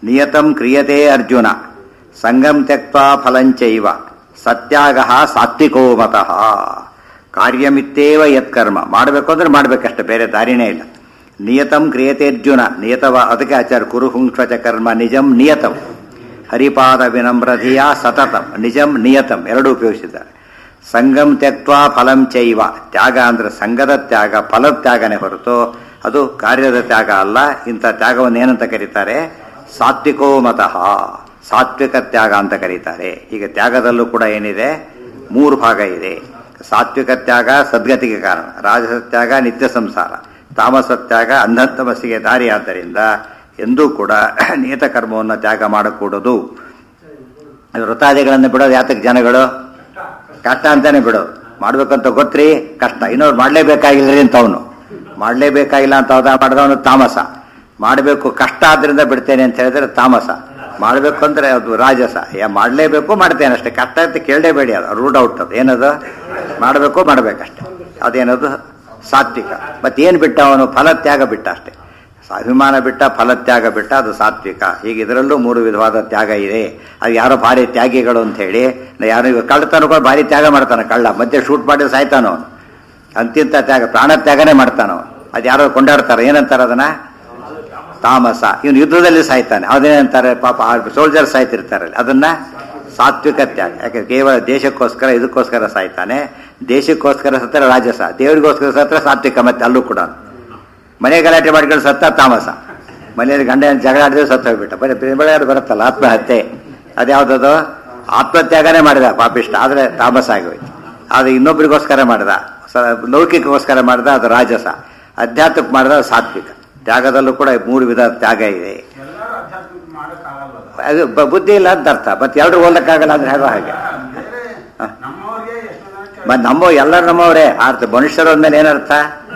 A: ನಿಯತಂ ಕ್ರಿಯತೆ ಅರ್ಜುನ ಸಂಗಂ ತ್ಯಕ್ವಾ ಫಲಂಚೈವ ಸತ್ಯಾಗ ಸಾತ್ವಿಕೋ ಮತಃ ಕಾರ್ಯಮಿತ್ತೇವ ಯತ್ಕರ್ಮ ಮಾಡಬೇಕು ಅಂದ್ರೆ ಮಾಡಬೇಕಷ್ಟೆ ಬೇರೆ ದಾರಿನೇ ಇಲ್ಲ ನಿಯತಂ ಕ್ರಿಯತೆ ಅರ್ಜುನ ನಿಯತವ ಅದಕ್ಕೆ ಆಚಾರ್ಯ ಕುರು ಹುಂಕ್ಷಚ ಕರ್ಮ ನಿಜಂ ನಿಯತಂ ಹರಿಪಾದ ವಿನಮ್ರಧಿಯ ಸತತಂ ನಿಜಂ ನಿಯತಂ ಎರಡು ಉಪಯೋಗಿಸಿದ್ದಾರೆ ಸಂಗಂ ತ್ಯಕ್ವಾ ಫಲಂ ಚೈವ ತ್ಯಾಗ ಅಂದ್ರೆ ಸಂಘದ ತ್ಯಾಗ ಫಲದ ತ್ಯಾಗನೇ ಹೊರತು ಅದು ಕಾರ್ಯದ ತ್ಯಾಗ ಅಲ್ಲ ಇಂಥ ತ್ಯಾಗವನ್ನು ಏನಂತ ಕರೀತಾರೆ ಸಾತ್ವಿಕೋ ಮತಃ ಸಾತ್ವಿಕ ತ್ಯಾಗ ಅಂತ ಕರೀತಾರೆ ಈಗ ತ್ಯಾಗದಲ್ಲೂ ಕೂಡ ಏನಿದೆ ಮೂರು ಭಾಗ ಇದೆ ಸಾತ್ವಿಕ ತ್ಯಾಗ ಸದ್ಗತಿಗೆ ಕಾರಣ ರಾಜಸ ತ್ಯಾಗ ನಿತ್ಯ ಸಂಸಾರ ತಾಮಸ ತ್ಯಾಗ ಅಂಧಂತಮಸ್ಸಿಗೆ ದಾರಿ ಆದ್ದರಿಂದ ಎಂದೂ ಕೂಡ ನಿಯತ ಕರ್ಮವನ್ನು ತ್ಯಾಗ ಮಾಡಕೂಡದು ವೃತ್ತಾದಿಗಳನ್ನು ಬಿಡೋದು ಯಾತಕ್ಕೆ ಜನಗಳು ಕಷ್ಟ ಅಂತಾನೆ ಬಿಡೋದು ಮಾಡ್ಬೇಕಂತ ಗೊತ್ತ್ರಿ ಕಷ್ಟ ಇನ್ನೊರು ಮಾಡಲೇಬೇಕಾಗಿಲ್ಲರಿ ಅಂತ ಅವನು ಮಾಡಲೇಬೇಕಾಗಿಲ್ಲ ಅಂತ ಹೌದಾ ಮಾಡಿದವನು ತಾಮಸ ಮಾಡಬೇಕು ಕಷ್ಟ ಆದ್ರಿಂದ ಬಿಡ್ತೇನೆ ಅಂತ ಹೇಳಿದ್ರೆ ತಾಮಸ ಮಾಡಬೇಕು ಅಂದ್ರೆ ಅದು ರಾಜಸ ಯಾ ಮಾಡಲೇಬೇಕು ಮಾಡ್ತೇನೆ ಅಷ್ಟೇ ಕಷ್ಟ ಅಂತ ಕೇಳಲೇಬೇಡಿ ಅದು ರೂಡ್ ಔಟ್ ಅದು ಏನದು ಮಾಡಬೇಕು ಮಾಡಬೇಕಷ್ಟೆ ಅದೇನದು ಸಾತ್ವಿಕ ಮತ್ತೇನು ಬಿಟ್ಟ ಅವನು ಫಲತ್ಯಾಗ ಬಿಟ್ಟ ಅಷ್ಟೇ ಅಭಿಮಾನ ಬಿಟ್ಟ ಫಲತ್ಯಾಗ ಬಿಟ್ಟ ಅದು ಸಾತ್ವಿಕ ಹೀಗೆ ಇದರಲ್ಲೂ ಮೂರು ವಿಧವಾದ ತ್ಯಾಗ ಇದೆ ಅದು ಯಾರೋ ಭಾರಿ ತ್ಯಾಗಿಗಳು ಅಂತ ಹೇಳಿ ಯಾರು ಇವಾಗ ಕಳ್ಳತನಗಳು ಭಾರಿ ತ್ಯಾಗ ಮಾಡ್ತಾನೆ ಕಳ್ಳ ಮಧ್ಯೆ ಶೂಟ್ ಮಾಡಿ ಸಾಯ್ತಾನ ಅವನು ಅಂತಿಂತ ತ್ಯಾಗ ಪ್ರಾಣ ತ್ಯಾಗನೇ ಮಾಡ್ತಾನ ಅವನು ಅದು ಯಾರೋ ಕೊಂಡಾಡ್ತಾರೆ ಏನಂತಾರೆ ಅದನ್ನ ತಾಮಸ ಇವನು ಯುದ್ಧದಲ್ಲಿ ಸಾಯ್ತಾನೆ ಅದೇನಂತಾರೆ ಪಾಪ ಸೋಲ್ಜರ್ ಸಾಯ್ತಿರ್ತಾರೆ ಅದನ್ನ ಸಾತ್ವಿಕ ತ್ಯಾಗ ಯಾಕೆ ಕೇವಲ ದೇಶಕ್ಕೋಸ್ಕರ ಇದಕ್ಕೋಸ್ಕರ ಸಾಯ್ತಾನೆ ದೇಶಕ್ಕೋಸ್ಕರ ಸತ್ರ ರಾಜಸ ದೇವರಿಗೋಸ್ಕರ ಸತ್ರ ಸಾತ್ವಿಕ ಮತ್ತೆ ಅಲ್ಲೂ ಕೂಡ ಮನೆ ಗಲಾಟೆ ಮಾಡ್ಕೊಂಡು ಸತ್ತ ತಾಮಸ ಮನೆಯಲ್ಲಿ ಗಂಡ ಜಗಳ ಆಡಿದ್ರೆ ಸತ್ತ ಹೋಗ್ಬಿಟ್ಟ ಬರೀ ಬೆಳೆಯಾಡು ಬರುತ್ತಲ್ಲ ಆತ್ಮಹತ್ಯೆ ಅದ್ಯಾವ್ದದು ಆತ್ಮತ್ಯಾಗನೇ ಮಾಡಿದ ಪಾಪಿಷ್ಟ ಆದರೆ ತಾಮಸ ಆಗೋಯ್ತು ಅದು ಇನ್ನೊಬ್ರಿಗೋಸ್ಕರ ಮಾಡಿದ ಸ- ಲೌಕಿಕಗೋಸ್ಕರ ಮಾಡಿದ ಅದು ರಾಜಸ ಅಧ್ಯಾತ್ಮಕ್ಕೆ ಮಾಡಿದ ಅದು ಸಾತ್ವಿಕ ತ್ಯಾಗದಲ್ಲೂ ಕೂಡ ಮೂರು ವಿಧ ತ್ಯಾಗ ಇದೆ
B: ಎಲ್ಲರೂ ಅಧ್ಯಾತ್ಮಿಕ ಮಾಡಕ್ಕಾಗಲ್ವಲ್ಲ
A: ಅದು ಬ- ಬುದ್ಧಿ ಇಲ್ಲ ಅಂತ ಅರ್ಥ ಮತ್ತೆ ಎಲ್ಲರೂ ಓದಕ್ಕಾಗಲ್ಲ ಅಂದ್ರೆ ಹೇಗೋ ಹಾಗೆ
B: ಬೇರೆ ನಮ್ಮವ್ರಿಗೆ ಎಷ್ಟು ಜನಕ್ಕೆ
A: ಮತ್ತೆ ನಮ್ಮ ಎಲ್ಲರೂ ನಮ್ಮವರೇ ಅರ್ಥ ಮನುಷ್ಯರು ಅಂದ್ಮೇಲೆ ಏನರ್ಥ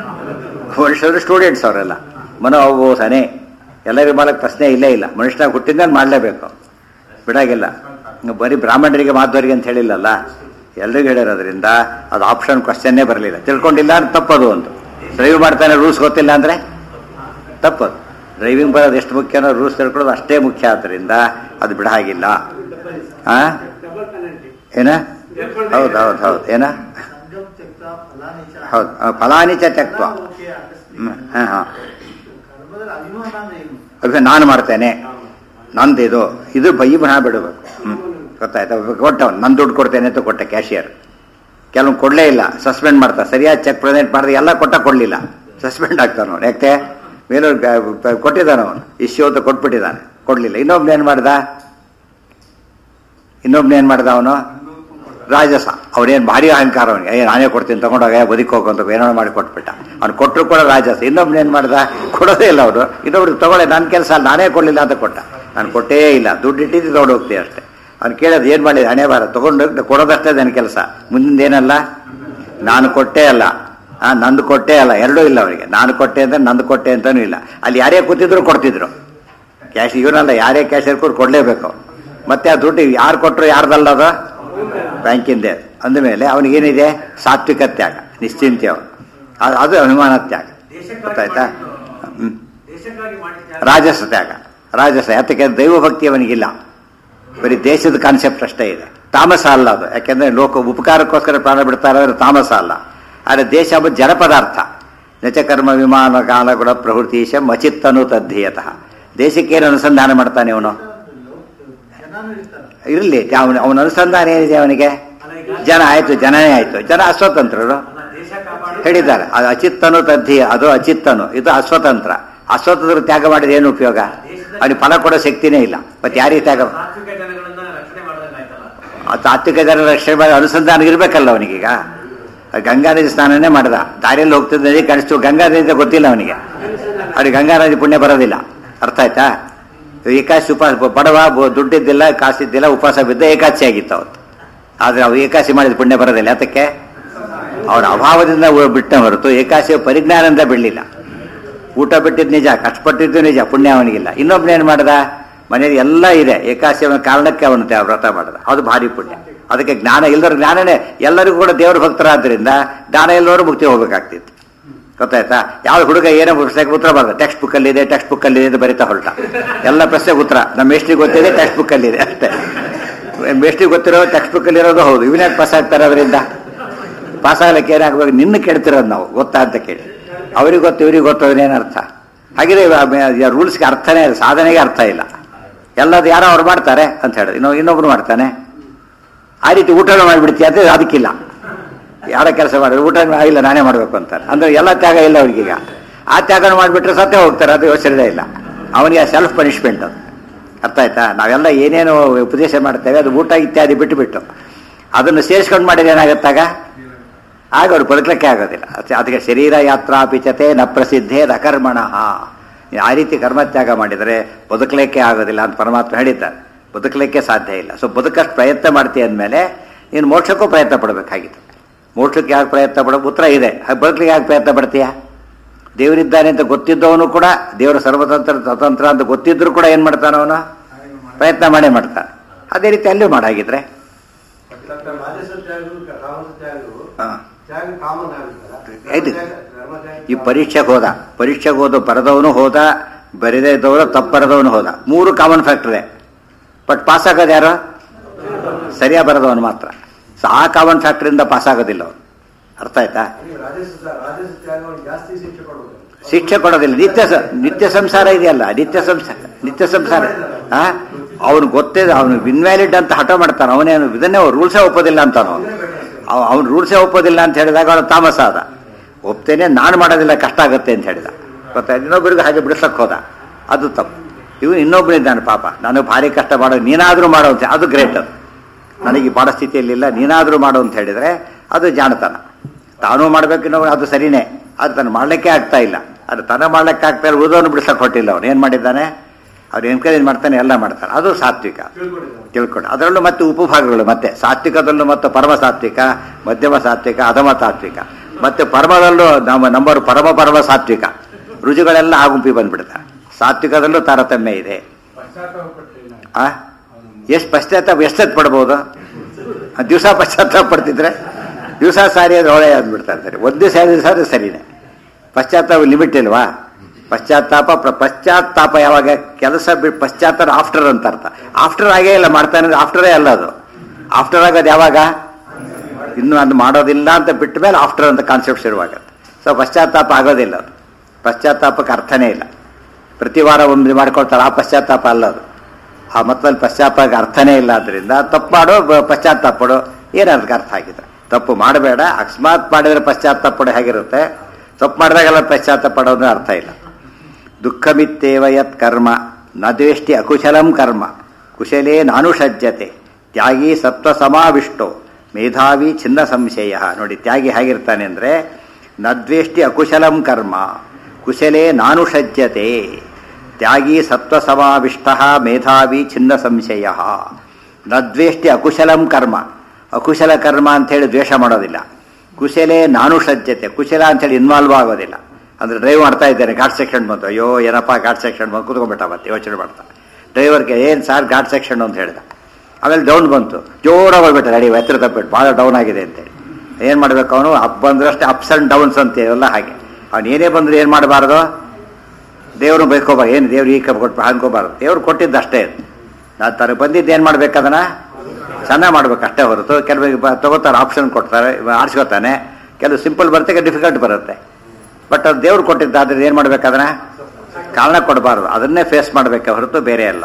A: ಮನುಷ್ಯರು ಸ್ಟೂಡೆಂಟ್ಸ್ ಅವರೆಲ್ಲ ಮನೋಬೋಧನೆ ಎಲ್ಲರಿಗೂ ಮಾಡಕ್ಕೆ ಪ್ರಶ್ನೆ ಇಲ್ಲೇ ಇಲ್ಲ ಮನುಷ್ಯನಾಗ ಹುಟ್ಟಿದ್ಮೇಲೆ ಮಾಡಲೇಬೇಕು ಬಿಡಾಗಿಲ್ಲ ಬರೀ ಬ್ರಾಹ್ಮಣರಿಗೆ ಮಾಧವರಿಗೆ ಅಂತ ಹೇಳಿಲ್ಲಲ್ಲ ಎಲ್ರಿಗೂ ಹೇಳಿರೋದ್ರಿಂದ ಅದು ಆಪ್ಷನ್ ಕ್ವಶನ್ನೇ ಬರಲಿಲ್ಲ ತಿಳ್ಕೊಂಡಿಲ್ಲ ಅಂದ್ರೆ ತಪ್ಪದು ಒಂದು ಡ್ರೈವ್ ಮಾಡ್ತಾನೆ ರೂಲ್ಸ್ ಗೊತ್ತಿಲ್ಲ ಅಂದ್ರೆ ತಪ್ಪದು ಡ್ರೈವಿಂಗ್ ಬರೋದು ಎಷ್ಟು ಮುಖ್ಯನೋ ರೂಲ್ಸ್ ತಿಳ್ಕೊಳ್ಳೋದು ಅಷ್ಟೇ ಮುಖ್ಯ ಆದ್ದರಿಂದ ಅದು ಬಿಡ ಹಾಗಿಲ್ಲ ಆ ಏನ ಹೌದು ಹೌದು ಹೌದು ಏನ ಹೌದು ಆ, ಫಲಾನಿಚ ತ್ಯಕ್ವ ಹ್ಮ್, ಹಾ ಹಾ ಅಭಿಮಾನ ನಾನು ಮಾಡ್ತೇನೆ ನಂದು ಇದು ಇದು ಬೈ ಬಣ ಬಿಡಬೇಕು ಹ್ಮ್ ಗೊತ್ತಾಯ್ತಾ ಕೊಟ್ಟವ್ ನನ್ ದುಡ್ಡು ಕೊಡ್ತೇನೆ ಅಂತ ಕೊಟ್ಟ ಕ್ಯಾಶಿಯರ್ ಕೆಲವು ಕೊಡ್ಲೇ ಇಲ್ಲ ಸಸ್ಪೆಂಡ್ ಮಾಡ್ತಾ ಸರಿಯಾಗಿ ಚೆಕ್ ಪ್ರೆಸೆಂಟ್ ಮಾಡಿದ್ರೆ ಎಲ್ಲ ಕೊಟ್ಟ ಕೊಡ್ಲಿಲ್ಲ ಸಸ್ಪೆಂಡ್ ಆಗ್ತಾನೆ ಅವನು ಯಾಕೆ ಮೇಲೂ ಕೊಟ್ಟಿದ್ದಾನೆ ಅವನು ಇಶ್ಯೂ ಅಂತ ಕೊಟ್ಬಿಟ್ಟಿದ್ದಾನೆ ಕೊಡ್ಲಿಲ್ಲ ಇನ್ನೊಬ್ನ ಏನ್ ಮಾಡ್ದ ಇನ್ನೊಬ್ನ ಏನ್ ಮಾಡ್ದ ಅವನು ರಾಜಸ ಅವನೇನು ಭಾರಿ ಅಹಂಕಾರ ಅವನಿಗೆ ಏ ನಾನೇ ಕೊಡ್ತೀನಿ ತಗೊಂಡೋಗ ಬದುಕಿ ಹೋಗಂತ ಏನೋ ಮಾಡಿ ಕೊಟ್ಬಿಟ್ಟ ಅವ್ನು ಕೊಟ್ಟರು ಕೂಡ ರಾಜಸ ಇನ್ನೊಬ್ನ ಏನ್ ಮಾಡ್ದ ಕೊಡೋದೇ ಇಲ್ಲ ಅವನು ಇನ್ನೊಬ್ರು ತಗೊಳ್ಳೆ ನನ್ನ ಕೆಲಸ ನಾನೇ ಕೊಡ್ಲಿಲ್ಲ ಅಂತ ಕೊಟ್ಟ ನಾನು ಕೊಟ್ಟೇ ಇಲ್ಲ ದುಡ್ಡು ಇಟ್ಟಿದ್ದು ತಗೊಂಡು ಹೋಗ್ತೀವಿ ಅಷ್ಟೇ ಅವ್ನು ಕೇಳೋದು ಏನ್ ಮಾಡಿದ ಹಣೆ ಬಾರ ತಗೊಂಡು ಕೊಡೋದಷ್ಟೇ ನನ್ನ ಕೆಲಸ ಮುಂದಿನ ಏನಲ್ಲ ನಾನು ಕೊಟ್ಟೇ ಅಲ್ಲ ಆ ನಂದು ಕೊಟ್ಟೇ ಅಲ್ಲ ಎರಡೂ ಇಲ್ಲ ಅವನಿಗೆ ನಾನು ಕೊಟ್ಟೆ ಅಂದ್ರೆ ನಂದು ಕೊಟ್ಟೆ ಅಂತಾನೂ ಇಲ್ಲ ಅಲ್ಲಿ ಯಾರೇ ಕೂತಿದ್ರು ಕೊಡ್ತಿದ್ರು ಕ್ಯಾಶ್ ಇವನಲ್ಲ ಯಾರೇ ಕ್ಯಾಶ್ ಕೂಡ ಕೊಡಲೇಬೇಕು ಅವ್ನು. ಮತ್ತೆ ಆ ದುಡ್ಡು ಯಾರು ಕೊಟ್ಟರು ಯಾರ್ದಲ್ಲ ಅದು ಬ್ಯಾಂಕಿಂದೆ ಅಂದಮೇಲೆ ಅವನಿಗೇನಿದೆ ಸಾತ್ವಿಕ ತ್ಯಾಗ ನಿಶ್ಚಿಂತೆ ಅವನು ಅದು- ಅದು ಅಭಿಮಾನ ತ್ಯಾಗ ಗೊತ್ತಾಯ್ತಾ ಹ್ಮ್
B: ದೇಶಕ್ಕಾಗಿ ಮಾಡಿದ್ದ
A: ರಾಜಸ ತ್ಯಾಗ ರಾಜಸ ಯಾತಕ್ಕೆ ದೈವ ಭಕ್ತಿ ಅವನಿಗಿಲ್ಲ ಬರೀ ದೇಶದ ಕಾನ್ಸೆಪ್ಟ್ ಅಷ್ಟೇ ಇದೆ ತಾಮಸ ಅಲ್ಲ ಅದು ಯಾಕೆಂದ್ರೆ ಲೋಕ ಉಪಕಾರಕ್ಕೋಸ್ಕರ ಪ್ರಾಣ ಬಿಡ್ತಾರೆ ಅಂದ್ರೆ ತಾಮಸ ಅಲ್ಲ ಆದರೆ ದೇಶ ಎಂಬುದು ಜಡ ಪದಾರ್ಥ ನಚಕರ್ಮ ವಿಮಾನ ಕಾಲಗುಣ ಪ್ರವೃತ್ತೀಶ ಮಚಿತ್ತನು ತದ್ಧೀಯತಃ ದೇಶಕ್ಕೇನು ಅನುಸಂಧಾನ ಮಾಡ್ತಾನೆ ಅವನು ಇರಲಿ ಅವನ ಅವನ ಅನುಸಂಧಾನ ಏನಿದೆ ಅವನಿಗೆ ಜನ ಆಯ್ತು ಜನನೇ ಆಯ್ತು ಜನ ಅಸ್ವತಂತ್ರರು
B: ದೇಶ ಕಾಪಾಡಿ
A: ಹೇಳಿದ್ದಾರೆ ಅದು ಅಚಿತ್ತನು ತದ್ಧೀಯ ಅದು ಅಚಿತ್ತನು ಇದು ಅಸ್ವತಂತ್ರ ಅಸ್ವತಂತ್ರ ತ್ಯಾಗ ಮಾಡಿದ ಏನು ಉಪಯೋಗ ಅವನಿಗೆ ಫಲ ಕೊಡೋ ಶಕ್ತಿನೇ ಇಲ್ಲ ಮತ್ತೆ ಯಾರಿಗೆ ತ್ಯಾಗ
B: ಸಾತ್ವಿಕ ಜನಗಳನ್ನ ರಕ್ಷಣೆ ಮಾಡೋದಾಯ್ತಲ್ಲ
A: ಆ ತಾತ್ವಿಕ ಜನರ ರಕ್ಷಣೆ ಮಾಡಿ ಅನುಸಂಧಾನ ಇರಬೇಕಲ್ಲ ಅವನಿಗೀಗ ಆ ಗಂಗಾ ನದಿ ಸ್ನಾನನೇ ಮಾಡ್ದ ದಾರಿಯಲ್ಲಿ ಹೋಗ್ತಿದ್ದ ನದಿ ಕಾಣಿಸ್ತು ಗಂಗಾ ನದಿ ಅಂತ ಗೊತ್ತಿಲ್ಲ ಅವನಿಗೆ ಅವ್ರಿಗೆ ಗಂಗಾ ನದಿ ಪುಣ್ಯ ಬರೋದಿಲ್ಲ ಅರ್ಥ ಆಯ್ತಾ ಏಕಾಶಿ ಉಪವಾಸ ಬಡವ ಬ- ದುಡ್ಡಿದ್ದಿಲ್ಲ ಕಾಸಿದ್ದಿಲ್ಲ ಉಪವಾಸ ಬಿದ್ದ ಏಕಾದಶಿ ಆಗಿತ್ತು ಅವತ್ತು ಆದ್ರೆ ಅವು ಏಕಾಶಿ ಮಾಡಿದ ಪುಣ್ಯ ಬರೋದಿಲ್ಲ ಅದಕ್ಕೆ ಅವರ ಅಭಾವದಿಂದ ಉ- ಬಿಟ್ಟ ಹೊರತು ಏಕಾಶಿ ಪರಿಜ್ಞಾನದಿಂದ ಬಿಡಲಿಲ್ಲ ಊಟ ಬಿಟ್ಟಿದ್ದು ನಿಜ ಕಷ್ಟಪಟ್ಟಿದ್ದು ನಿಜ ಪುಣ್ಯ ಅವನಿಗಿಲ್ಲ ಇನ್ನೊಬ್ನ ಏನ್ ಮಾಡ್ದ ಮನೆಯಲ್ಲಿ ಎಲ್ಲ ಇದೆ ಏಕಾಶಿ ಅವನ ಕಾರಣಕ್ಕೆ ಅವನು ತ್ಯಾ- ವ್ರತ ಮಾಡ್ದ ಅದು ಭಾರಿ ಪುಣ್ಯ ಅದಕ್ಕೆ ಜ್ಞಾನ ಇಲ್ಲದವ್ರ ಜ್ಞಾನನೇ ಎಲ್ಲರಿಗೂ ಕೂಡ ದೇವರ ಭಕ್ತರಾದ್ರಿಂದ ಜ್ಞಾನ ಇಲ್ಲವರು ಮುಕ್ತಿ ಹೋಗ್ಬೇಕಾಗ್ತಿತ್ತು ಗೊತ್ತಾಯ್ತಾ ಯಾವ ಹುಡುಗ ಏನೋ ಪ್ರಶ್ನೆಗೆ ಉತ್ತರ ಬರ್ತದೆ ಟೆಕ್ಸ್ಟ್ ಬುಕ್ಕಲ್ಲಿ ಇದೆ ಟೆಕ್ಸ್ಟ್ ಬುಕ್ಕಲ್ಲಿ ಇದೆ ಅಂತ ಬರಿತಾ ಹೊರಟ ಎಲ್ಲ ಪ್ರಶ್ನೆಗೆ ಉತ್ತರ ನಮ್ಮ ಮೇಷ್ಟ್ರಿಗೆ ಗೊತ್ತಿದೆ ಟೆಕ್ಸ್ಟ್ ಬುಕ್ಕಲ್ಲಿ ಇದೆ ಅಷ್ಟೇ ಮೇಷ್ಟ್ರಿಗೆ ಗೊತ್ತಿರೋ ಟೆಕ್ಸ್ಟ್ ಬುಕ್ಕಲ್ಲಿ ಇರೋದು ಹೌದು ಇವನ್ಯಾಕೆ ಪಾಸ್ ಆಗ್ತಾರೆ ಅದರಿಂದ ಪಾಸ್ ಆಗ್ಲಿಕ್ಕೆ ಏನಾಗಬೇಕು ನಿನ್ನ ಕೇಳ್ತಿರೋದು ನಾವು ಗೊತ್ತಾ ಅಂತ ಕೇಳಿ ಅವ್ರಿಗೆ ಗೊತ್ತು ಇವ್ರಿಗೆ ಗೊತ್ತು ಅದನ್ನೇನು ಅರ್ಥ ಹಾಗಿದ್ರೆ ರೂಲ್ಸ್ಗೆ ಅರ್ಥನೇ ಇಲ್ಲ ಸಾಧನೆಗೆ ಅರ್ಥ ಇಲ್ಲ ಎಲ್ಲದು ಯಾರೋ ಅವ್ರು ಮಾಡ್ತಾರೆ ಅಂತ ಹೇಳೋದು ಇನ್ನೊ ಇನ್ನೊಬ್ರು ಮಾಡ್ತಾನೆ ಆ ರೀತಿ ಊಟನೂ ಮಾಡಿಬಿಡ್ತೀಯ ಅಂತ ಅದಕ್ಕಿಲ್ಲ ಯಾರ ಕೆಲಸ ಮಾಡಿದ್ರೆ ಊಟ ಇಲ್ಲ ನಾನೇ ಮಾಡಬೇಕು ಅಂತಾರೆ ಅಂದ್ರೆ ಎಲ್ಲ ತ್ಯಾಗ ಇಲ್ಲ ಅವ್ರಿಗೀಗ ಆ ತ್ಯಾಗನ ಮಾಡಿಬಿಟ್ರೆ ಸತ್ಯ ಹೋಗ್ತಾರೆ ಅದು ಯೋಚನೆ ಇಲ್ಲ ಅವನಿಗೆ ಸೆಲ್ಫ್ ಪನಿಷ್ಮೆಂಟ್ ಅದು ಅರ್ಥ ಆಯ್ತಾ ನಾವೆಲ್ಲ ಏನೇನು ಉಪದೇಶ ಮಾಡ್ತೇವೆ ಅದು ಊಟ ಇತ್ಯಾದಿ ಬಿಟ್ಟುಬಿಟ್ಟು ಅದನ್ನು ಸೇರಿಸ್ಕೊಂಡು ಮಾಡಿದ್ರೆ ಏನಾಗುತ್ತಾಗ ಆಗ ಅವ್ರು ಬದುಕಲಿಕ್ಕೆ ಆಗೋದಿಲ್ಲ ಅದ್- ಅದಕ್ಕೆ ಶರೀರ ಯಾತ್ರಾ ಪಿಚತೆ ನ ಪ್ರಸಿದ್ಧೇ ಅಕರ್ಮಣ ಆ ರೀತಿ ಕರ್ಮತ್ಯಾಗ ಮಾಡಿದರೆ ಬದುಕಲಿಕ್ಕೆ ಆಗೋದಿಲ್ಲ ಅಂತ ಪರಮಾತ್ಮ ಹೇಳಿದ್ದಾರೆ ಬದುಕಲಿಕ್ಕೆ ಸಾಧ್ಯ ಇಲ್ಲ ಸೊ ಬದುಕಷ್ಟು ಪ್ರಯತ್ನ ಮಾಡ್ತೀಯ ಅಂದಮೇಲೆ ನೀನು ಮೋಕ್ಷಕ್ಕೂ ಪ್ರಯತ್ನ ಪಡಬೇಕಾಗಿತ್ತು ಮೋಕ್ಷಕ್ಕೆ ಯಾಕೆ ಪ್ರಯತ್ನ ಪಡೋ ಉತ್ತರ ಇದೆ ಹಾಗೆ ಬದುಕಲಿಕ್ಕೆ ಯಾಕೆ ಪ್ರಯತ್ನ ಪಡ್ತೀಯ ದೇವರಿದ್ದಾನೆ ಅಂತ ಗೊತ್ತಿದ್ದವನು ಕೂಡ ದೇವರ ಸರ್ವತಂತ್ರ ಸ್ವತಂತ್ರ ಅಂತ ಗೊತ್ತಿದ್ರು ಕೂಡ ಏನು ಮಾಡ್ತಾನೆ ಅವನು ಪ್ರಯತ್ನ ಮಾಡೇ ಮಾಡ್ತಾನೆ ಅದೇ ರೀತಿ ಅಲ್ಲೂ ಮಾಡಾಗಿದ್ರೆ
B: ರಾಜಸ ತ್ಯಾಗವು ರಾಮಸ ತ್ಯಾಗವು
A: ಹಾಂ
B: ತ್ಯಾಗ ಕಾಮನ್ ಆಗುತ್ತಲ್ಲ
A: ಆಯ್ತು.
B: ಧರ್ಮ ತ್ಯಾಗ
A: ಈ ಪರೀಕ್ಷೆಗೆ ಹೋದ ಪರೀಕ್ಷೆಗೆ ಹೋದ ಬರೆದವನು ಹೋದ ಬರೆದೇ ಇದ್ದವನು ತಪ್ಪು ಬರೆದವನು ಹೋದ ಮೂರು ಕಾಮನ್ ಫ್ಯಾಕ್ಟರ್ ಇದೆ ಬಟ್ ಪಾಸ್ ಆಗೋದು ಯಾರು ಸರಿಯಾಗಿ ಬರೆದವನು ಮಾತ್ರ ಸೊ ಆ ಕಾಮನ್ ಫ್ಯಾಕ್ಟರಿಂದ ಪಾಸ್ ಆಗೋದಿಲ್ಲ ಅವನು ಅರ್ಥ ಆಯ್ತಾ
B: ರಾಜಸ ರಾಜಸ ತ್ಯಾಗವನ್ನು ಜಾಸ್ತಿ ಶಿಕ್ಷೆ ಕೊಡುವುದು
A: ಶಿಕ್ಷೆ ಕೊಡೋದಿಲ್ಲ ನಿತ್ಯ ಸ- ನಿತ್ಯ ಸಂಸಾರ ಇದೆಯಲ್ಲ ನಿತ್ಯ ಸಂಸಾರ ನಿತ್ಯ ಸಂಸಾರ ಆ ಅವನು ಗೊತ್ತೇ ಅವನು ಇನ್ವ್ಯಾಲಿಡ್ ಅಂತ ಹಠ ಮಾಡ್ತಾನೆ ಅವನೇನು ಇದನ್ನೇ ರೂಲ್ಸೇ ಒಪ್ಪೋದಿಲ್ಲ ಅಂತಾನು ಅವನು ರೂಲ್ಸೇ ಒಪ್ಪೋದಿಲ್ಲ ಅಂತ ಹೇಳಿದಾಗ ಅವನು ತಾಮಸ ಆದ ಒಪ್ತೇನೆ ನಾನು ಮಾಡೋದಿಲ್ಲ ಕಷ್ಟ ಆಗುತ್ತೆ ಅಂತ ಹೇಳಿದ ಗೊತ್ತಾ ಇನ್ನೊಬ್ಬರಿಗೂ ಹಾಗೆ ಬಿಡಿಸಕ್ಕೆ ಹೋದ ಅದು ತಪ್ಪು ಇವು ಇನ್ನೊಬ್ಬನಿದ್ದಾನೆ ಪಾಪ ನಾನು ಭಾರಿ ಕಷ್ಟ ಮಾಡೋ ನೀನಾದರೂ ಮಾಡೋ ಅಂತ ಅದು ಗ್ರೇಟ್ ಅದು ನನಗೆ ಈ ಮಾಡೋ ಸ್ಥಿತಿಯಲ್ಲಿಲ್ಲ ನೀನಾದರೂ ಮಾಡು ಅಂತ ಹೇಳಿದರೆ ಅದು ಜಾಣತನ ತಾನೂ ಮಾಡ್ಬೇಕು ಇನ್ನೊಬ್ಬ ಅದು ಸರಿನೇ ಅದು ತಾನು ಮಾಡಲಿಕ್ಕೆ ಆಗ್ತಾ ಇಲ್ಲ ಅದು ತನ ಮಾಡ್ಲಿಕ್ಕೆ ಆಗ್ತಾ ಇಲ್ಲ ಉಳಿದವನು ಬಿಡಿಸಕ್ಕೆ ಹೊಟ್ಟಿಲ್ಲ ಅವನು ಏನು ಮಾಡಿದ್ದಾನೆ ಅವ್ರು ಎನ್ಕರೇಜ್ ಮಾಡ್ತಾನೆ ಎಲ್ಲ ಮಾಡ್ತಾನೆ ಅದು ಸಾತ್ವಿಕ
B: ತಿಳ್ಕೊಂಡಿದ್ದಾನೆ
A: ತಿಳ್ಕೊಂಡು ಅದರಲ್ಲೂ ಮತ್ತೆ ಉಪಭಾಗಗಳು ಮತ್ತೆ ಸಾತ್ವಿಕದಲ್ಲೂ ಮತ್ತೆ ಪರಮ ಸಾತ್ವಿಕ ಮಧ್ಯಮ ಸಾತ್ವಿಕ ಅಧಮ ಸಾತ್ವಿಕ ಮತ್ತೆ ಪರಮದಲ್ಲೂ ನಮ್ಮ ನಂಬರ್ ಪರಮ ಪರಮ ಸಾತ್ವಿಕ ರುಚಿಗಳೆಲ್ಲ ಆ ಗುಂಪಿ ಬಂದ್ಬಿಡ್ತಾರೆ ಸಾತ್ವಿಕದಲ್ಲೂ ತಾರತಮ್ಯ ಇದೆ
B: ಪಶ್ಚಾತ್ತಾಪ ಪಟ್ಟಿಲ್ಲ
A: ಆ ಎಷ್ಟು ಪಶ್ಚಾತ್ತಾಪ ಎಷ್ಟೊತ್ತು ಪಡ್ಬೋದು ದಿವಸ ಪಶ್ಚಾತ್ತಾಪ ಪಡ್ತಿದ್ರೆ ದಿವಸ ಸಾರಿ ಅದು ಹೊಳೆ ಅಂದ್ಬಿಡ್ತಾ ಇರ್ತಾರೆ ಒಂದೇ ಸಾರಿ ಸಾರಿ ಸರಿನೇ ಪಶ್ಚಾತ್ತಾಪ ಲಿಮಿಟ್ ಇಲ್ವಾ ಪಶ್ಚಾತ್ತಾಪ ಪ್ರ- ಪಶ್ಚಾತ್ತಾಪ ಯಾವಾಗ ಕೆಲಸ ಬಿಟ್ಟು ಪಶ್ಚಾತ್ತಾಪ ಆಫ್ಟರ್ ಅಂತ ಅರ್ಥ ಆಫ್ಟರ್ ಆಗೇ ಇಲ್ಲ ಮಾಡ್ತಾನೆ ಆಫ್ಟರೇ ಅಲ್ಲ ಅದು ಆಫ್ಟರ್ ಆಗೋದು ಯಾವಾಗ ಇನ್ನು ಅದು ಮಾಡೋದಿಲ್ಲ ಅಂತ ಬಿಟ್ಟ ಮೇಲೆ ಆಫ್ಟರ್ ಅಂತ ಕಾನ್ಸೆಪ್ಟ್ ಶುರುವಾಗುತ್ತೆ ಸೊ ಪಶ್ಚಾತ್ತಾಪ ಆಗೋದಿಲ್ಲ ಅದು ಪಶ್ಚಾತ್ತಾಪಕ್ಕೆ ಅರ್ಥನೇ ಇಲ್ಲ ಪ್ರತಿ ವಾರ ಒಂದು ಮಾಡ್ಕೊಳ್ತಾರೆ ಆ ಪಶ್ಚಾತ್ತಾಪ ಅಲ್ಲ ಅದು ಆ ಮತ್ತಲ್ಲಿ ಪಶ್ಚಾತ್ತಾಪಕ್ಕೆ ಅರ್ಥನೇ ಇಲ್ಲ ಆದ್ದರಿಂದ ತಪ್ಪು ಮಾಡೋ ಬ- ಪಶ್ಚಾತ್ತಾಪ ಪಡೋ ಏನು ಅದಕ್ಕೆ ಅರ್ಥ ಆಗಿದೆ ತಪ್ಪು ಮಾಡಬೇಡ ಅಕಸ್ಮಾತ್ ಮಾಡಿದ್ರೆ ಪಶ್ಚಾತ್ತಾಪ ಪಡೋ ಹೇಗಿರುತ್ತೆ ತಪ್ಪು ಮಾಡಿದಾಗೆಲ್ಲ ಪಶ್ಚಾತ್ತಾಪ ಪಡೋದು ಅರ್ಥ ಇಲ್ಲ ದುಃಖಮಿತ್ತೇವ ಯತ್ ಕರ್ಮ ನ ದ್ವೇಷ್ಟಿ ಅಕುಶಲಂ ಕರ್ಮ ಕುಶಲೇ ನಾನುಷಜ್ಯತೆ ತ್ಯಾಗಿ ಸತ್ವ ಸಮಾವಿಷ್ಟೋ ಮೇಧಾವಿ ಚಿನ್ನ ಸಂಶಯ ನೋಡಿ ತ್ಯಾಗಿ ಹೇಗಿರ್ತಾನೆ ಅಂದರೆ ನದ್ವೇಷ್ಟಿ ಅಕುಶಲಂ ಕರ್ಮ ಕುಶಲೇ ನಾನುಷಜ್ಯತೆ ತ್ಯಾಗಿ ಸತ್ವ ಸಮಾವಿಷ್ಟ ಮೇಧಾವಿ ಚಿನ್ನ ಸಂಶಯ ನದ್ವೇಷ್ಟಿ ಅಕುಶಲಂ ಕರ್ಮ ಅಕುಶಲ ಕರ್ಮ ಅಂಥೇಳಿ ದ್ವೇಷ ಮಾಡೋದಿಲ್ಲ ಕುಶಲೇ ನಾನುಷಜ್ಯತೆ ಕುಶಲ ಅಂಥೇಳಿ ಇನ್ವಾಲ್ವ್ ಆಗೋದಿಲ್ಲ ಅಂದ್ರೆ ಡ್ರೈವ್ ಮಾಡ್ತಾ ಇದ್ದೇನೆ ಘಾಟ್ ಸೆಕ್ಷನ್ ಬಂತು ಅಯ್ಯೋ ಏನಪ್ಪ ಘಾಟ್ ಸೆಕ್ಷನ್ ಬಂತು ಕೂತ್ಕೊಂಡ್ಬಿಟ್ಟ ಮತ್ತೆ ಯೋಚನೆ ಮಾಡ್ತಾ ಡ್ರೈವರ್ಗೆ ಏನು ಸರ್ ಘಾಟ್ ಸೆಕ್ಷನ್ ಅಂತ ಹೇಳಿದ ಆಮೇಲೆ ಡೌನ್ ಬಂತು ಜೋರಾಗಿ ಹೋಗ್ಬಿಟ್ಟ ಗಾಡಿ ಎತ್ತರ ತಪ್ಪಿಟ್ಟು ಭಾಳ ಡೌನ್ ಆಗಿದೆ ಅಂತೇಳಿ ಏನು ಮಾಡ್ಬೇಕು ಅವನು ಅಪ್ ಬಂದ್ರಷ್ಟೇ ಅಪ್ಸ್ ಆ್ಯಂಡ್ ಡೌನ್ಸ್ ಅಂತೀವಲ್ಲ ಹಾಗೆ ಅವ್ನು ಏನೇ ಬಂದ್ರೆ ಏನು ಮಾಡಬಾರ್ದು ದೇವರು ಬೈಕೋಬಾರ್ದು ಏನು ದೇವ್ರು ಈ ಕಪ್ ಕೊಟ್ಟು ಹಾಕೋಬಾರ್ದು ದೇವ್ರು ಕೊಟ್ಟಿದ್ದು ಅಷ್ಟೇ ನಾನು ತನಗೆ ಬಂದಿದ್ದು ಏನು ಮಾಡ್ಬೇಕು ಅದನ್ನ ಚೆನ್ನಾಗಿ ಮಾಡ್ಬೇಕು ಅಷ್ಟೇ ಹೊರತು ಕೆಲವರಿಗೆ ಬ ತಗೋತಾರೆ ಆಪ್ಷನ್ ಕೊಡ್ತಾರೆ ಇವ ಆರಿಸ್ಕೊತಾನೆ ಕೆಲವು ಸಿಂಪಲ್ ಬರುತ್ತೆ ಡಿಫಿಕಲ್ಟ್ ಬರುತ್ತೆ ಬಟ್ ಅದು ದೇವ್ರು ಕೊಟ್ಟಿದ್ದಾದ್ರೆ ಏನು ಮಾಡ್ಬೇಕು ಅದನ್ನ ಕಾರಣ ಕೊಡಬಾರ್ದು ಅದನ್ನೇ ಫೇಸ್ ಮಾಡಬೇಕೆ ಹೊರತು ಬೇರೆ ಅಲ್ಲ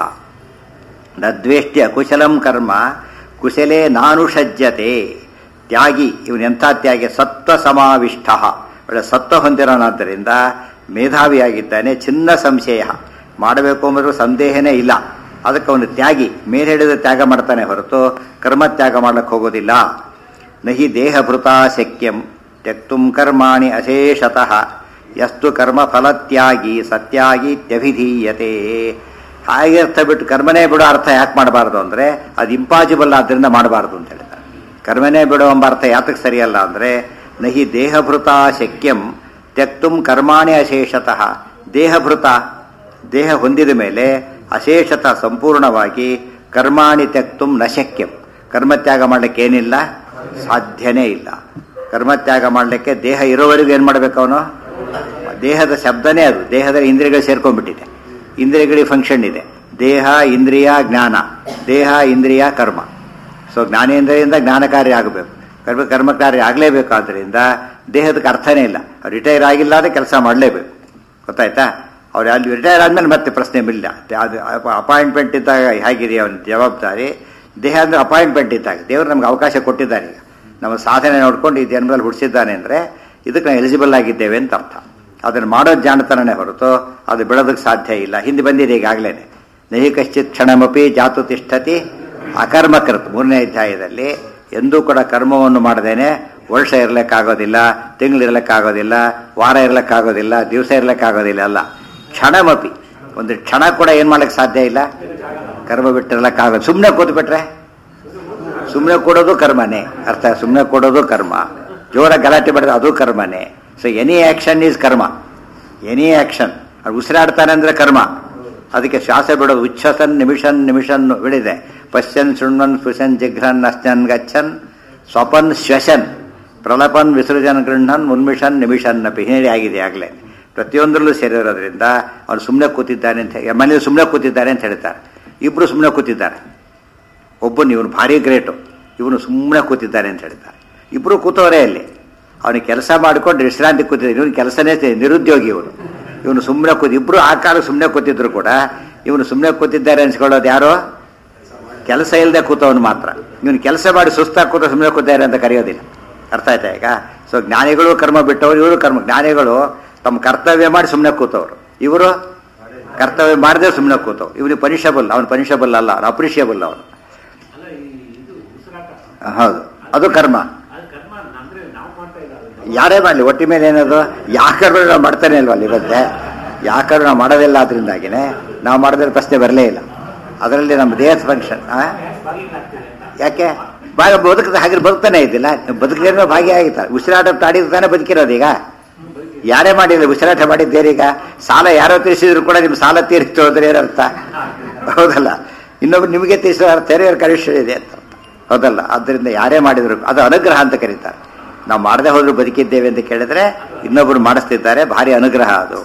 A: ನದ್ವೇಷ್ಟಿ ಅಕುಶಲಂ ಕರ್ಮ ಕುಶಲೇ ನಾನುಷಜ್ಯತೆ ತ್ಯಾಗಿ ಇವನು ಎಂಥ ತ್ಯಾಗಿ ಸತ್ವ ಸಮಾವಿಷ್ಟ ಒಳ್ಳೆ ಸತ್ವ ಹೊಂದಿರೋನಾದ್ದರಿಂದ ಮೇಧಾವಿಯಾಗಿದ್ದಾನೆ ಚಿನ್ನ ಸಂಶಯ ಮಾಡಬೇಕು ಅಂದರೂ ಸಂದೇಹನೇ ಇಲ್ಲ ಅದಕ್ಕೆ ಅವನು ತ್ಯಾಗಿ ಮೇಲೆ ಹಿಡಿದ ತ್ಯಾಗ ಮಾಡ್ತಾನೆ ಹೊರತು ಕರ್ಮ ತ್ಯಾಗ ಮಾಡ್ಲಿಕ್ಕೆ ಹೋಗೋದಿಲ್ಲ ನಹಿ ದೇಹಭೃತ ಶಕ್ಯಂ ತ್ಯಕ್ತುಂ ಕರ್ಮಾಣಿ ಅಶೇಷತಃ ಯಸ್ತು ಕರ್ಮ ಫಲತ್ಯಾಗಿ ಸತ್ಯಾಗಿ ತ್ಯಭಿಧೀಯತೆ ಹಾಗೆ ಅರ್ಥ ಬಿಟ್ಟು ಕರ್ಮನೇ ಬಿಡೋ ಅರ್ಥ ಯಾಕೆ ಮಾಡಬಾರ್ದು ಅಂದರೆ ಅದು ಇಂಪಾಸಿಬಲ್ ಆದ್ದರಿಂದ ಮಾಡಬಾರ್ದು ಅಂತ ಹೇಳಿದ್ದಾರೆ ಕರ್ಮನೇ ಬಿಡೋ ಎಂಬ ಅರ್ಥ ಯಾತಕ್ಕೆ ಸರಿಯಲ್ಲ ಅಂದರೆ ನಹಿ ದೇಹಭೃತ ಶಕ್ಯಂ ತ್ಯಕ್ತುಂ ಕರ್ಮಾಣಿ ಅಶೇಷತಃ ದೇಹಭೃತ ದೇಹ ಹೊಂದಿದ ಮೇಲೆ ಅಶೇಷತ ಸಂಪೂರ್ಣವಾಗಿ ಕರ್ಮಾಣಿ ತ್ಯಕ್ತುಂ ನ ಶಕ್ಯಂ ಕರ್ಮತ್ಯಾಗ ಮಾಡಲಿಕ್ಕೆ ಏನಿಲ್ಲ ಸಾಧ್ಯನೇ ಇಲ್ಲ ಕರ್ಮತ್ಯಾಗ ಮಾಡಲಿಕ್ಕೆ ದೇಹ ಇರೋವರೆಗೂ ಏನು ಮಾಡಬೇಕು ಅವನು ದೇಹದ ಶಬ್ದನೇ ಅದು ದೇಹದ ಇಂದ್ರಿಯಗಳು ಸೇರ್ಕೊಂಡ್ಬಿಟ್ಟಿದೆ ಇಂದ್ರಿಯಗಳಿಗೆ ಫಂಕ್ಷನ್ ಇದೆ ದೇಹ ಇಂದ್ರಿಯ ಜ್ಞಾನ ದೇಹ ಇಂದ್ರಿಯ ಕರ್ಮ ಸೊ ಜ್ಞಾನೇಂದ್ರಿಯಿಂದ ಜ್ಞಾನ ಕಾರ್ಯ ಆಗಬೇಕು ಕರ್ಮ ಕರ್ಮ ಕಾರ್ಯ ಆಗಲೇಬೇಕಾದ್ರಿಂದ ದೇಹದಕ್ಕೆ ಅರ್ಥನೇ ಇಲ್ಲ ಅವ್ರು ರಿಟೈರ್ ಆಗಿಲ್ಲ ಅಂದರೆ ಕೆಲಸ ಮಾಡಲೇಬೇಕು ಗೊತ್ತಾಯ್ತಾ ಅವ್ರು ಅಲ್ಲಿ ರಿಟೈರ್ ಆದ್ಮೇಲೆ ಮತ್ತೆ ಪ್ರಶ್ನೆ ಇಲ್ಲ ಅದು ಅಪಾಯಿಂಟ್ಮೆಂಟ್ ಇದ್ದಾಗ ಹೇಗಿದೆ ಅವನ ಜವಾಬ್ದಾರಿ ದೇಹ ಅಂದ್ರೆ ಅಪಾಯಿಂಟ್ಮೆಂಟ್ ಇದ್ದಾಗ ದೇವರು ನಮ್ಗೆ ಅವಕಾಶ ಕೊಟ್ಟಿದ್ದಾರೆ ಈಗ ನಮ್ಮ ಸಾಧನೆ ನೋಡ್ಕೊಂಡು ಈ ಜನ್ಮದಲ್ಲಿ ಹುಟ್ಟಿಸಿದ್ದಾನೆ ಅಂದರೆ ಇದಕ್ಕೆ ನಾವು ಎಲಿಜಿಬಲ್ ಆಗಿದ್ದೇವೆ ಅಂತ ಅರ್ಥ ಅದನ್ನು ಮಾಡೋದು ಜಾಣತನನೇ ಹೊರತು ಅದು ಬೆಳೋದಕ್ಕೆ ಸಾಧ್ಯ ಇಲ್ಲ ಹಿಂದೆ ಬಂದಿದೆ ಈಗಾಗಲೇ ನಹಿ ಕಶ್ಚಿತ್ ಕ್ಷಣಮಪಿ ಜಾತು ತಿಷ್ಠತಿ ಅಕರ್ಮಕೃತ್ ಮೂರನೇ ಅಧ್ಯಾಯದಲ್ಲಿ ಎಂದೂ ಕೂಡ ಕರ್ಮವನ್ನು ಮಾಡದೇನೆ ವರ್ಷ ಇರಲಿಕ್ಕಾಗೋದಿಲ್ಲ ತಿಂಗಳಿರ್ಲಿಕ್ಕಾಗೋದಿಲ್ಲ ವಾರ ಇರ್ಲಿಕ್ಕಾಗೋದಿಲ್ಲ ದಿವಸ ಇರ್ಲಿಕ್ಕಾಗೋದಿಲ್ಲ ಅಲ್ಲ ಕ್ಷಣಮಪಿ ಒಂದು ಕ್ಷಣ ಕೂಡ ಏನು ಮಾಡ್ಲಿಕ್ಕೆ ಸಾಧ್ಯ ಇಲ್ಲ ಕರ್ಮ ಬಿಟ್ಟಿರ್ಲಿಕ್ಕಾಗೋದು ಸುಮ್ಮನೆ ಕೂತ್ಬಿಟ್ರೆ ಸುಮ್ಮನೆ ಕೊಡೋದು ಕರ್ಮನೇ ಅರ್ಥ ಸುಮ್ಮನೆ ಕೊಡೋದು ಕರ್ಮ ಜೋರ ಗಲಾಟೆ ಮಾಡಿದ್ರೆ ಅದು ಕರ್ಮನೇ so any action is karma any action ಅದು ಉಸಿರಾಡ್ತಾನೆ ಅಂದ್ರೆ ಕರ್ಮ ಅದಕ್ಕೆ ಶ್ವಾಸ ಬಿಡೋದು ಉಚ್ಛಸನ್ ನಿಮಿಷನ್ ನಿಮಿಷನ್ ಬಿಡಿದೆ ಪಶ್ಯನ್ ಶೃಣ್ವನ್ ಸ್ಪೃಶನ್ ಜಿಘ್ರನ್ ಅಶ್ಚನ್ ಗಚ್ಚನ್ ಸ್ವಪನ್ ಶ್ವಶನ್ ಪ್ರಲಪನ್ ವಿಸರ್ಜನ್ ಗೃಹನ್ ಉನ್ಮಿಷನ್ ನಿಮಿಷನ್ ಅಪಿ ಹೇಳಿ ಆಗಿದೆ ಆಗಲೇ ಪ್ರತಿಯೊಂದರಲ್ಲೂ ಸೇರಿರೋದ್ರಿಂದ ಅವ್ರು ಸುಮ್ಮನೆ ಕೂತಿದ್ದಾನೆ ಅಂತ ಹೇಳಿ ಮನೇಲಿ ಸುಮ್ಮನೆ ಕೂತಿದ್ದಾರೆ ಅಂತ ಹೇಳ್ತಾರೆ ಇಬ್ರು ಸುಮ್ಮನೆ ಕೂತಿದ್ದಾರೆ ಒಬ್ಬನು ಇವನು ಭಾರಿ ಗ್ರೇಟು ಇವನು ಸುಮ್ಮನೆ ಕೂತಿದ್ದಾನೆ ಅಂತ ಹೇಳ್ತಾರೆ ಇಬ್ಬರು ಕೂತವರೇ ಅಲ್ಲಿ ಅವನಿಗೆ ಕೆಲಸ ಮಾಡಿಕೊಂಡು ವಿಶ್ರಾಂತಿ ಕೂತಿದ್ದಾನೆ ಇವನು ಕೆಲಸನೇ ತೆ- ನಿರುದ್ಯೋಗಿ ಇವನು ಇವನು ಸುಮ್ಮನೆ ಕೂತಿ ಇಬ್ಬರು ಆ ಕಾಲ ಸುಮ್ಮನೆ ಕೂತಿದ್ರು ಕೂಡ ಇವನು ಸುಮ್ಮನೆ ಕೂತಿದ್ದಾರೆ ಅನ್ಸ್ಕೊಳ್ಳೋದು ಯಾರೋ ಕೆಲಸ ಇಲ್ಲದೆ ಕೂತವನು ಮಾತ್ರ ಇವನು ಕೆಲಸ ಮಾಡಿ ಸುಸ್ತಾಗಿ ಕೂತ ಸುಮ್ಮನೆ ಕೂತಿದ್ದಾರೆ ಅಂತ ಕರೆಯೋದಿಲ್ಲ ಅರ್ಥ ಆಯ್ತಾ ಈಗ ಸೊ ಜ್ಞಾನಿಗಳು ಕರ್ಮ ಬಿಟ್ಟವರು ಇವರು ಕರ್ಮ ಜ್ಞಾನಿಗಳು ತಮ್ಮ ಕರ್ತವ್ಯ ಮಾಡಿ ಸುಮ್ಮನೆ ಕೂತವರು ಇವರು ಕರ್ತವ್ಯ ಮಾಡದೆ ಸುಮ್ಮನೆ ಕೂತವು ಇವನು ಪನಿಷಬಲ್ ಅವನು ಪನಿಷಬಲ್ ಅಲ್ಲ ಅವನು ಅಪ್ರಿಷಿಯಬಲ್ ಅವನು
C: ಅಲ್ಲ ಈ ಇದು ಉಸಿರಾಟ
A: ಹೌದು ಅದು ಕರ್ಮ
C: ಅದು ಕರ್ಮ ಅಂದ್ರೆ ನಾವು ಮಾಡ್ತಾ ಇಲ್ಲ ಅದನ್ನ.
A: ಯಾರೇ ಮಾಡಲಿ ಒಟ್ಟಿ ಮೇಲೆ ಏನದು ಯಾಕಾದ್ರೂ ನಾವು ಮಾಡ್ತಾನೆ ಇಲ್ವಲ್ಲ ಇವತ್ತೆ ಯಾಕಾದ್ರೂ ನಾವು ಮಾಡೋದಿಲ್ಲ ಅದರಿಂದಾಗಿನೇ ನಾವು ಮಾಡೋದ್ರ ಪ್ರಶ್ನೆ ಬರಲೇ ಇಲ್ಲ ಅದರಲ್ಲಿ ನಮ್ಮ ದೇಹದ ಫಂಕ್ಷನ್
C: ಬಾಗಿಲು ಆಗ್ತಿದೆ ಅಂತ
A: ಯಾಕೆ ಭಾಗ ಬದುಕದ ಹಾಗೆ ಬದುಕ್ತಾನೆ ಇದ್ದಿಲ್ಲ ಬದುಕಿದ್ರೆ ಭಾಗಿಯಾಗಿತ್ತ ಉಸಿರಾಟ ತಾಡಿದ ತಾನೇ ಬದುಕಿರೋದು ಈಗ ಯಾರೇ ಮಾಡಿಲ್ಲ ಉಸಿರಾಟ ಮಾಡಿದ್ದೇರೀಗ ಸಾಲ ಯಾರೋ ತೀರಿಸಿದ್ರು ಕೂಡ ನಿಮ್ಮ ಸಾಲ ತೀರಿಸ್ತು ಅಂದ್ರೆ ಏನರ್ಥ ಹೌದಲ್ಲ ಇನ್ನೊಬ್ರು ನಿಮಗೆ ತೀರಿಸೋ ಅರ್ಥ ತೆರೆಯೋರ್ ಕನಿಷ್ಠ ಇದೆ ಅಂತ ಅರ್ಥ. ಹೌದಲ್ಲ ಆದ್ದರಿಂದ ಯಾರೇ ಮಾಡಿದ್ರು ಅದು ಅನುಗ್ರಹ ಅಂತ ಕರೀತಾರೆ ನಾವು ಮಾಡದೆ ಹೋದ್ರು ಬದುಕಿದ್ದೇವೆ ಅಂತ ಕೇಳಿದ್ರೆ ಇನ್ನೊಬ್ರು ಮಾಡಿಸ್ತಿದ್ದಾರೆ ಭಾರಿ ಅನುಗ್ರಹ ಅದು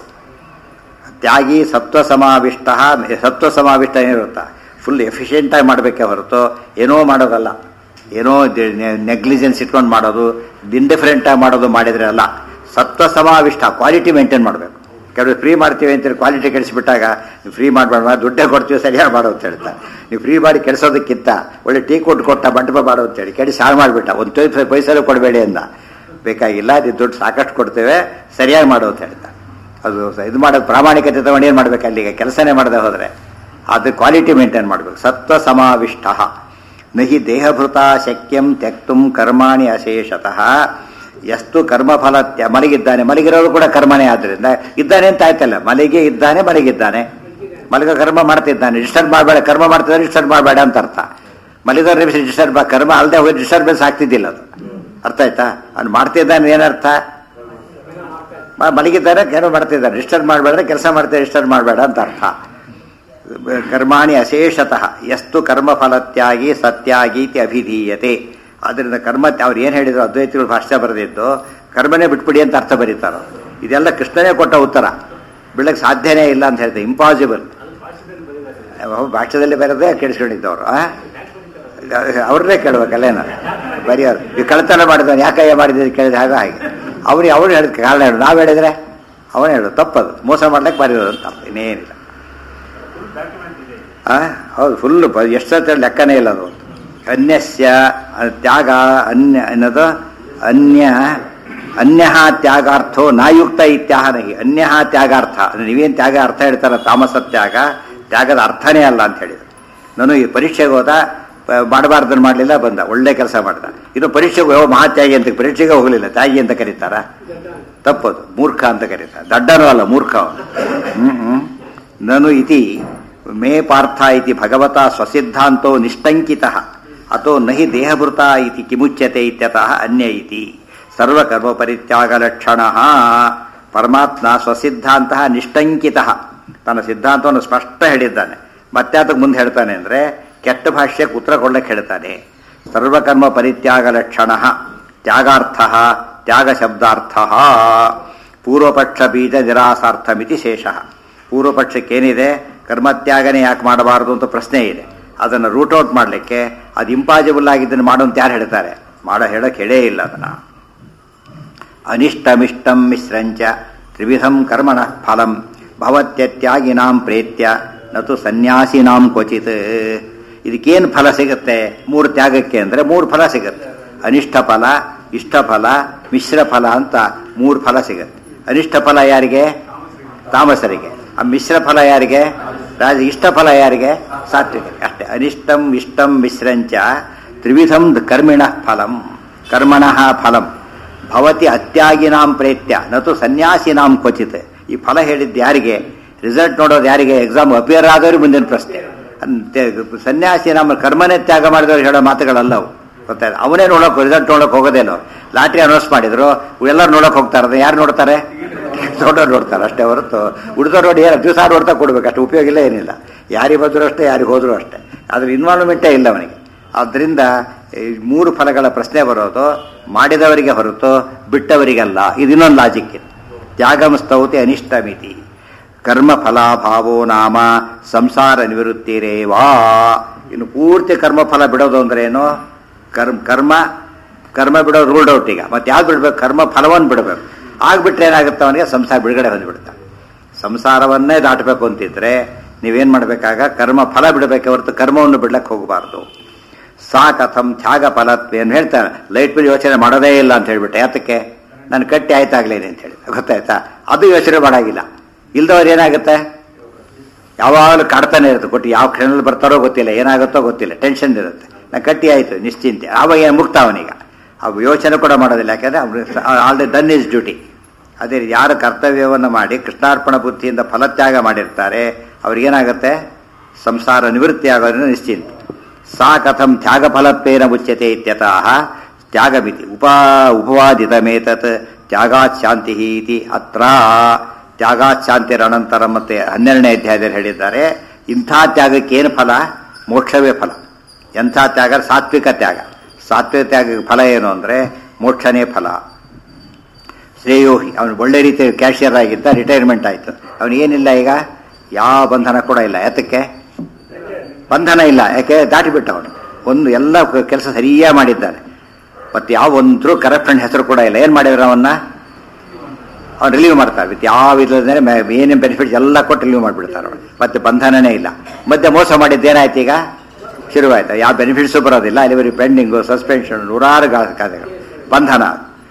A: ತ್ಯಾಗಿ ಸತ್ವ ಸಮಾವಿಷ್ಟ ಸತ್ವ ಸಮಾವಿಷ್ಟ ಏನಿರುತ್ತಾ ಫುಲ್ ಎಫಿಷಿಯೆಂಟಾಗಿ ಮಾಡಬೇಕೇ ಹೊರತು ಏನೋ ಮಾಡೋದಲ್ಲ ಏನೋ ನೆಗ್ಲಿಜೆನ್ಸ್ ಇಟ್ಕೊಂಡು ಮಾಡೋದು ಇಂಡಿಫರೆಂಟಾಗಿ ಮಾಡೋದು ಮಾಡಿದ್ರೆ ಅಲ್ಲ ಸತ್ವ ಸಮಾವಿಷ್ಟ ಕ್ವಾಲಿಟಿ ಮೇಂಟೈನ್ ಮಾಡಬೇಕು ಕೆಲವು ಫ್ರೀ ಮಾಡ್ತೀವಿ ಅಂತೇಳಿ ಕ್ವಾಲಿಟಿ ಕೆಡಿಸ್ಬಿಟ್ಟಾಗ ನೀವು ಫ್ರೀ ಮಾಡಬೇಡ ದುಡ್ಡೇ ಕೊಡ್ತೀವಿ ಸರಿಯಾಗಿ ಮಾಡೋ ಅಂತ ಹೇಳ್ತಾರೆ ನೀವು ಫ್ರೀ ಮಾಡಿ ಕೆಡಿಸೋದಕ್ಕಿಂತ ಒಳ್ಳೆ ಟೀ ಕೊಟ್ಟು ಕೊಟ್ಟ ಮಂಟಪ ಮಾಡೋ ಅಂತೇಳಿ ಕೆಡಿಸಿ ಹಾಳು ಮಾಡಿಬಿಟ್ಟ ಒಂದು ತೊಯ್ ಪೈಸಲು ಕೊಡಬೇಡಿ ಅಂದ ಬೇಕಾಗಿಲ್ಲ ನೀವು ದುಡ್ಡು ಸಾಕಷ್ಟು ಕೊಡ್ತೇವೆ ಸರಿಯಾಗಿ ಮಾಡು ಅಂತ ಹೇಳ್ತಾರೆ ಅದು ಸ- ಇದು ಮಾಡೋದು ಪ್ರಾಮಾಣಿಕತೆ ತಗೊಂಡು ಏನು ಮಾಡ್ಬೇಕು ಅಲ್ಲಿಗೆ ಕೆಲಸನೇ ಮಾಡದೆ ಹೋದರೆ ಅದು ಕ್ವಾಲಿಟಿ ಮೇಂಟೈನ್ ಮಾಡಬೇಕು ಸತ್ವ ಸಮಾವಿಷ್ಟ ನಹಿ ದೇಹಭೃತ ಶಕ್ಯಂ ತ್ಯಕ್ತುಂ ಕರ್ಮಾಣಿ ಅಶೇಷತಃ ಎಷ್ಟು ಕರ್ಮಫಲ ತ್ಯ ಮಲಗಿದ್ದಾನೆ ಮಲಗಿರೋದು ಕೂಡ ಕರ್ಮನೇ ಆದ್ದರಿಂದ ಇದ್ದಾನೆ ಅಂತ ಆಯ್ತಲ್ಲ ಮಲಗಿ ಇದ್ದಾನೆ ಮಲಗಿದ್ದಾನೆ ಮಲಗ ಕರ್ಮ ಮಾಡ್ತಿದ್ದಾನೆ ಡಿಸ್ಟರ್ಬ್ ಮಾಡಬೇಡ ಕರ್ಮ ಮಾಡ್ತಿದ್ದಾನೆ ಡಿಸ್ಟರ್ಬ್ ಮಾಡಬೇಡ ಅಂತ ಅರ್ಥ ಮಲಗಿದವ್ರ ಡಿಸ್ಟರ್ಬ್ ಕರ್ಮ ಅಲ್ಲದೆ ಹೋಗಿ ಡಿಸ್ಟರ್ಬೆನ್ಸ್ ಆಗ್ತಿದ್ದಿಲ್ಲ ಅದು ಅರ್ಥ ಆಯ್ತಾ ಅವ್ನು ಮಾಡ್ತಿದ್ದಾನೆ ಏನರ್ಥ ಮ- ಮಲಗಿದ್ದಾರೆ ಏನೋ ಮಾಡ್ತಿದ್ದಾರೆ ಡಿಸ್ಟರ್ಬ್ ಮಾಡಬೇಡ ಕೆಲಸ ಮಾಡ್ತಾರೆ ಡಿಸ್ಟರ್ಬ್ ಮಾಡಬೇಡ ಅಂತ ಅರ್ಥ ಕರ್ಮಾಣಿ ಅಶೇಷತಃ ಎಷ್ಟು ಕರ್ಮಫಲತ್ಯಾಗಿ ಸತ್ಯಾಗೀತಿ ಅಭಿಧೀಯತೆ ಅದರಿಂದ ಕರ್ಮ ಅವ್ರು ಏನು ಹೇಳಿದ್ರು ಅದ್ವೈತಿಗಳು ಭಾಷೆ ಬರೆದಿದ್ದು ಕರ್ಮನೇ ಬಿಟ್ಬಿಡಿ ಅಂತ ಅರ್ಥ ಬರೀತಾರೋ ಇದೆಲ್ಲ ಕೃಷ್ಣನೇ ಕೊಟ್ಟ ಉತ್ತರ ಬಿಡಕ್ಕೆ ಸಾಧ್ಯನೇ ಇಲ್ಲ ಅಂತ ಹೇಳ್ತಾರೆ ಇಂಪಾಸಿಬಲ್ ಭಾಷೆದಲ್ಲಿ ಬರೋದೇ ಕೇಳಿಸ್ಕೊಂಡಿದ್ದವರು ಅವ್ರನ್ನೇ ಕೇಳ್ಬೇಕಲ್ಲೇನ ಬರೆಯೋರು ಈ ಕಳ್ತನ ಮಾಡಿದವನು ಯಾಕಯ್ಯ ಮಾಡಿದ್ರೆ ಕೇಳಿದ ಹಾಗೆ ಹಾಗೆ ಅವ್ರಿಗೆ ಅವ್ರು ಹೇಳಿದ ಕಾರಣ ಹೇಳು ನಾವು ಹೇಳಿದ್ರೆ ಅವನೇ ಹೇಳು ತಪ್ಪದು ಮೋಸ ಮಾಡ್ಲಿಕ್ಕೆ ಬರೆಯೋದು ಅಂತ ಅರ್ಥ ಇನ್ನೇನಿಲ್ಲ
C: ಡಾಕ್ಯುಮೆಂಟ್ ಇದೆ
A: ಆ ಹೌದು ಫುಲ್ ಎಷ್ಟೊತ್ತ ಲೆಕ್ಕನೇ ಇಲ್ಲ ಅದು ಅನ್ಯಸ್ಯ ಅಹ್, ತ್ಯಾಗ ಅನ್ಯ ಅನ್ನೋದು ಅನ್ಯ ಅನ್ಯ ತ್ಯಾಗಾರ್ಥೋ ನಾಯುಕ್ತ ಇತ್ಯಾಹ ನಹಿ ಅನ್ಯ ತ್ಯಾಗಾರ್ಥ ಅಂದ್ರೆ ನೀವೇನು ತ್ಯಾಗ ಅರ್ಥ ಹೇಳ್ತಾರ ತಾಮಸ ತ್ಯಾಗ ತ್ಯಾಗದ ಅರ್ಥನೇ ಅಲ್ಲ ಅಂತ ಹೇಳಿದ್ರು ನಾನು ಈ ಪರೀಕ್ಷೆಗೆ ಹೋದ ಪ- ಮಾಡಬಾರ್ದನ್ನು ಮಾಡಲಿಲ್ಲ ಬಂದ ಒಳ್ಳೆ ಕೆಲಸ ಮಾಡ್ದ ಇನ್ನು ಪರೀಕ್ಷೆಗೆ ಹೋಗೋ ಮಹಾತ್ಯಾಗಿ ಅಂತ ಪರೀಕ್ಷೆಗೆ ಹೋಗಲಿಲ್ಲ ತ್ಯಾಗಿ ಅಂತ ಕರೀತಾರ ತಪ್ಪದು ಮೂರ್ಖ ಅಂತ ಕರೀತಾರೆ ದಡ್ಡನೂ ಅಲ್ಲ ಮೂರ್ಖ ಅವನು ಹ್ಮ್ ಹ್ಮ್ ನನು ಇತಿ ಮೇ ಪಾರ್ಥ ಇತಿ ಭಗವತ ಸ್ವಸಿದ್ಧಾಂತೋ ನಿಷ್ಟಂಕಿತ ಅಥೋ ನಹಿ ದೇಹಭೃತ ಇತಿ ಕಿಮುಚ್ಯತೆ ಇತ್ಯತಃ ಅನ್ಯ ಇತಿ ಸರ್ವಕರ್ಮ ಪರಿತ್ಯಾಗ ಲಕ್ಷಣ ಪರಮಾತ್ಮ ಸ್ವಸಿದ್ಧಾಂತ ನಿಷ್ಟಂಕಿತ ತನ್ನ ಸಿದ್ಧಾಂತವನ್ನು ಸ್ಪಷ್ಟ ಹೇಳಿದ್ದಾನೆ ಮತ್ತೆ ಅದಕ್ಕೆ ಮುಂದೆ ಹೇಳ್ತಾನೆ ಅಂದ್ರೆ ಕೆಟ್ಟ ಭಾಷ್ಯಕ್ಕೆ ಉತ್ತರ ಕೊಡ್ಲಿಕ್ಕೆ ಹೇಳ್ತಾನೆ ಸರ್ವಕರ್ಮ ಪರಿತ್ಯಾಗ ಲಕ್ಷಣ ತ್ಯಾಗಾರ್ಥ ತ್ಯಾಗ ಶಬ್ದಾರ್ಥ ಪೂರ್ವಪಕ್ಷ ಬೀಜ ನಿರಾಸಾರ್ಥಮಿತಿ ಶೇಷ ಪೂರ್ವಪಕ್ಷಕ್ಕೇನಿದೆ ಕರ್ಮತ್ಯಾಗನೇ ಯಾಕೆ ಮಾಡಬಾರದು ಅಂತ ಪ್ರಶ್ನೆ ಇದೆ ಅದನ್ನು ರೂಟ್ ಔಟ್ ಮಾಡಲಿಕ್ಕೆ ಅದು ಇಂಪಾಸಿಬಲ್ ಆಗಿದ್ದನ್ನು ಮಾಡು ಅಂತ ಯಾರು ಹೇಳ್ತಾರೆ ಮಾಡೋ ಹೇಳೋಕೆ ಹೇಳೇ ಇಲ್ಲ ಅದನ್ನು ಅನಿಷ್ಟಮಿಷ್ಟಂ ಮಿಶ್ರಂಚ ತ್ರಿವಿಧಂ ಕರ್ಮಣ ಫಲಂ ಭವತ್ಯತ್ಯಾಗಿನಾಂ ಪ್ರೇತ್ಯ ನತು ಸನ್ಯಾಸಿನಾಂ ಕ್ವಚಿತ್ ಇದಕ್ಕೇನು ಫಲ ಸಿಗುತ್ತೆ ಮೂರು ತ್ಯಾಗಕ್ಕೆ ಅಂದರೆ ಮೂರು ಫಲ ಸಿಗುತ್ತೆ ಅನಿಷ್ಟ ಫಲ ಇಷ್ಟ ಫಲ ಮಿಶ್ರ ಫಲ ಅಂತ ಮೂರು ಫಲ ಸಿಗುತ್ತೆ ಅನಿಷ್ಟ ಫಲ ಯಾರಿಗೆ ತಾಮಸರಿಗೆ ಆ ಮಿಶ್ರ ಫಲ ಯಾರಿಗೆ ರಾಜ ಇಷ್ಟ ಫಲ ಯಾರಿಗೆ ಸಾತ್ವಿಕರಿಗೆ ಅಷ್ಟೇ ಅನಿಷ್ಟಂ ಇಷ್ಟಂ ಮಿಶ್ರಂಚ ತ್ರಿವಿಧಂ ಕರ್ಮಿಣ ಫಲಂ ಕರ್ಮಣಃ ಫಲಂ ಭವತಿ ಅತ್ಯಾಗಿನಾಂ ಪ್ರೇತ್ಯ ನತು ಸನ್ಯಾಸಿನಾಂ ಕ್ವಚಿತ್ ಈ ಫಲ ಹೇಳಿದ್ದು ಯಾರಿಗೆ ರಿಸಲ್ಟ್ ನೋಡೋದು ಯಾರಿಗೆ ಎಕ್ಸಾಮ್ ಅಪಿಯರ್ ಆದವ್ರಿಗೆ ಮುಂದಿನ ಪ್ರಶ್ನೆ ಅಂತೆ ಸನ್ಯಾಸಿ ನಮ್ಮ ಕರ್ಮನೇ ತ್ಯಾಗ ಮಾಡಿದವ್ರು ಹೇಳೋ ಮಾತುಗಳಲ್ಲ ಅವು ಗೊತ್ತಾಯ್ತು ಅವನೇ ನೋಡೋಕೆ ರಿಸಲ್ಟ್ ನೋಡೋಕೆ ಹೋಗೋದೇನೋ ಲಾಟ್ರಿ ಅನೌನ್ಸ್ ಮಾಡಿದ್ರು ಎಲ್ಲರೂ ನೋಡೋಕೆ ಹೋಗ್ತಾರೆ ಯಾರು ನೋಡ್ತಾರೆ ದೊಡ್ಡವ್ರು ನೋಡ್ತಾರೆ ಅಷ್ಟೇ ಹೊರತು ಉಳಿದವ್ರು ನೋಡಿ ಏನು ದಿವಸ ನೋಡ್ತಾ ಕೊಡ್ಬೇಕು ಅಷ್ಟು ಉಪಯೋಗ ಇಲ್ಲ ಏನಿಲ್ಲ ಯಾರಿಗೆ ಬಂದರೂ ಅಷ್ಟೇ ಯಾರಿಗೆ ಹೋದರೂ ಅಷ್ಟೇ ಅದ್ರ ಇನ್ವಾಲ್ವ್ಮೆಂಟೇ ಇಲ್ಲ ಅವನಿಗೆ ಆದ್ದರಿಂದ ಈ ಮೂರು ಫಲಗಳ ಪ್ರಶ್ನೆ ಬರೋದು ಮಾಡಿದವರಿಗೆ ಹೊರತು ಬಿಟ್ಟವರಿಗಲ್ಲ ಇದು ಇನ್ನೊಂದು ಲಾಜಿಕ್ ಇದು ತ್ಯಾಗಂ ಸ್ತೌತಿ ಅನಿಷ್ಟ ಮಿತಿ ಕರ್ಮ ಫಲಾಭಾವೋ ನಾಮ ಸಂಸಾರ ನಿವೃತ್ತಿರೇವಾ ಇನ್ನು ಪೂರ್ತಿ ಕರ್ಮ ಫಲ ಬಿಡೋದು ಅಂದ್ರೆ ಏನು ಕರ್ಮ ಕರ್ಮ ಕರ್ಮ ಬಿಡೋದು ರೂಲ್ಡ್ ಔಟ್ ಈಗ ಮತ್ತೆ ಯಾವ್ದು ಬಿಡ್ಬೇಕು ಕರ್ಮ ಫಲವನ್ನು ಬಿಡಬೇಕು ಆಗ್ಬಿಟ್ರೆ ಏನಾಗುತ್ತೆ ಅವನಿಗೆ ಸಂಸಾರ ಬಿಡುಗಡೆ ಹೊಂದ್ಬಿಡ್ತಾನೆ ಸಂಸಾರವನ್ನೇ ದಾಟಬೇಕು ಅಂತಿದ್ರೆ ನೀವೇನ್ ಮಾಡಬೇಕಾಗ ಕರ್ಮ ಫಲ ಬಿಡಬೇಕೆ ಹೊರತು ಕರ್ಮವನ್ನು ಬಿಡ್ಲಕ್ಕೆ ಹೋಗಬಾರ್ದು ಸಾ ಕಥಂ ತ್ಯಾಗ ಫಲತ್ವೇನು ಹೇಳ್ತಾನೆ ಲೈಟ್ ಬಿಲ್ ಯೋಚನೆ ಮಾಡೋದೇ ಇಲ್ಲ ಅಂತ ಹೇಳ್ಬಿಟ್ಟೆ ಯಾತಕ್ಕೆ ನಾನು ಕಟ್ಟಿ ಆಯ್ತಾಗ್ಲೇನೆ ಅಂತ ಹೇಳಿ ಗೊತ್ತಾಯ್ತಾ ಅದು ಯೋಚನೆ ಮಾಡಾಗಿಲ್ಲ ಇಲ್ದವ್ರು ಏನಾಗುತ್ತೆ ಯಾವಾಗಲೂ ಕಾಡ್ತಾನೆ ಇರುತ್ತೆ ಕೊಟ್ಟು ಯಾವ ಕ್ಷಣದಲ್ಲಿ ಬರ್ತಾರೋ ಗೊತ್ತಿಲ್ಲ ಏನಾಗುತ್ತೋ ಗೊತ್ತಿಲ್ಲ ಟೆನ್ಷನ್ ಇರುತ್ತೆ ನಾ ಕಟ್ಟಿ ಆಯ್ತು ನಿಶ್ಚಿಂತೆ ಆವಾಗ ಏನು ಮುಕ್ತ ಅವನೀಗ ಅವು ಯೋಚನೆ ಕೂಡ ಮಾಡೋದಿಲ್ಲ ಯಾಕಂದ್ರೆ ಆಲ್ರೆಡಿ ಡನ್ ಇಸ್ ಡ್ಯೂಟಿ ಅದೇ ರೀತಿ ಯಾರು ಕರ್ತವ್ಯವನ್ನು ಮಾಡಿ ಕೃಷ್ಣಾರ್ಪಣ ಬುದ್ಧಿಯಿಂದ ಫಲತ್ಯಾಗ ಮಾಡಿರ್ತಾರೆ ಅವ್ರಿಗೇನಾಗುತ್ತೆ ಸಂಸಾರ ನಿವೃತ್ತಿ ಆಗೋದ್ರಿಂದ ನಿಶ್ಚಿಂತೆ ಸಾ ಕಥಂ ತ್ಯಾಗ ಫಲತ್ವೇನ ಮುಚ್ಯತೆ ಇತ್ಯತಃ ತ್ಯಾಗಮಿತಿ ಉಪಾ ಉಪವಾದಿತಮೇತತ್ ತ್ಯಾಗಾತ್ ಶಾಂತಿ ಇತಿ ಅತ್ರ ತ್ಯಾಗಾತ್ ಶಾಂತಿರನಂತರ ಮತ್ತೆ ಹನ್ನೆರಡನೇ ಅಧ್ಯಾಯದಲ್ಲಿ ಹೇಳಿದ್ದಾರೆ ಇಂಥ ತ್ಯಾಗಕ್ಕೆ ಏನು ಫಲ ಮೋಕ್ಷವೇ ಫಲ ಎಂಥ ತ್ಯಾಗ ಸಾತ್ವಿಕ ತ್ಯಾಗ ಸಾತ್ವಿಕ ತ್ಯಾಗಕ್ಕೆ ಫಲ ಏನು ಅಂದರೆ ಮೋಕ್ಷನೇ ಫಲ ಶ್ರೇಯೋಹಿ ಅವನು ಒಳ್ಳೆ ರೀತಿ ಕ್ಯಾಶಿಯರ್ ಆಗಿದ್ದ ರಿಟೈರ್ಮೆಂಟ್ ಆಯಿತು ಅವನಿಗೇನಿಲ್ಲ ಈಗ ಯಾವ ಬಂಧನ ಕೂಡ ಇಲ್ಲ ಯಾತಕ್ಕೆ ಬಂಧನ ಇಲ್ಲ ಯಾಕೆ ದಾಟಿಬಿಟ್ಟ ಅವನು ಒಂದು ಎಲ್ಲ ಕೆಲಸ ಸರಿಯಾಗಿ ಮಾಡಿದ್ದಾನೆ ಮತ್ತೆ ಯಾವ ಒಂದ್ರೂ ಕರಪ್ಷನ್ ಹೆಸರು ಕೂಡ ಇಲ್ಲ ಏನು ಮಾಡಿದ್ರು ಅವನ್ನ ಅವ್ನು ರಿಲೀವ್ ಮಾಡ್ತಾರೆ ವಿತ್ ಯಾವ ಇಲ್ಲದೇ ಏನೇನು ಬೆನಿಫಿಟ್ಸ್ ಎಲ್ಲ ಕೊಟ್ಟು ರಿಲೀವ್ ಮಾಡಿಬಿಡ್ತಾರೆ ಅವ್ರು ಮತ್ತೆ ಬಂಧನನೇ ಇಲ್ಲ ಮತ್ತೆ ಮೋಸ ಮಾಡಿದ್ದೇನಾಯ್ತು ಈಗ ಶುರುವಾಯ್ತು ಯಾವ ಬೆನಿಫಿಟ್ಸು ಬರೋದಿಲ್ಲ ಅಲ್ಲಿವರೆಗೆ ಪೆಂಡಿಂಗು ಸಸ್ಪೆನ್ಷನ್ ನೂರಾರು ಗಾ- ಖಾತೆಗಳು ಬಂಧನ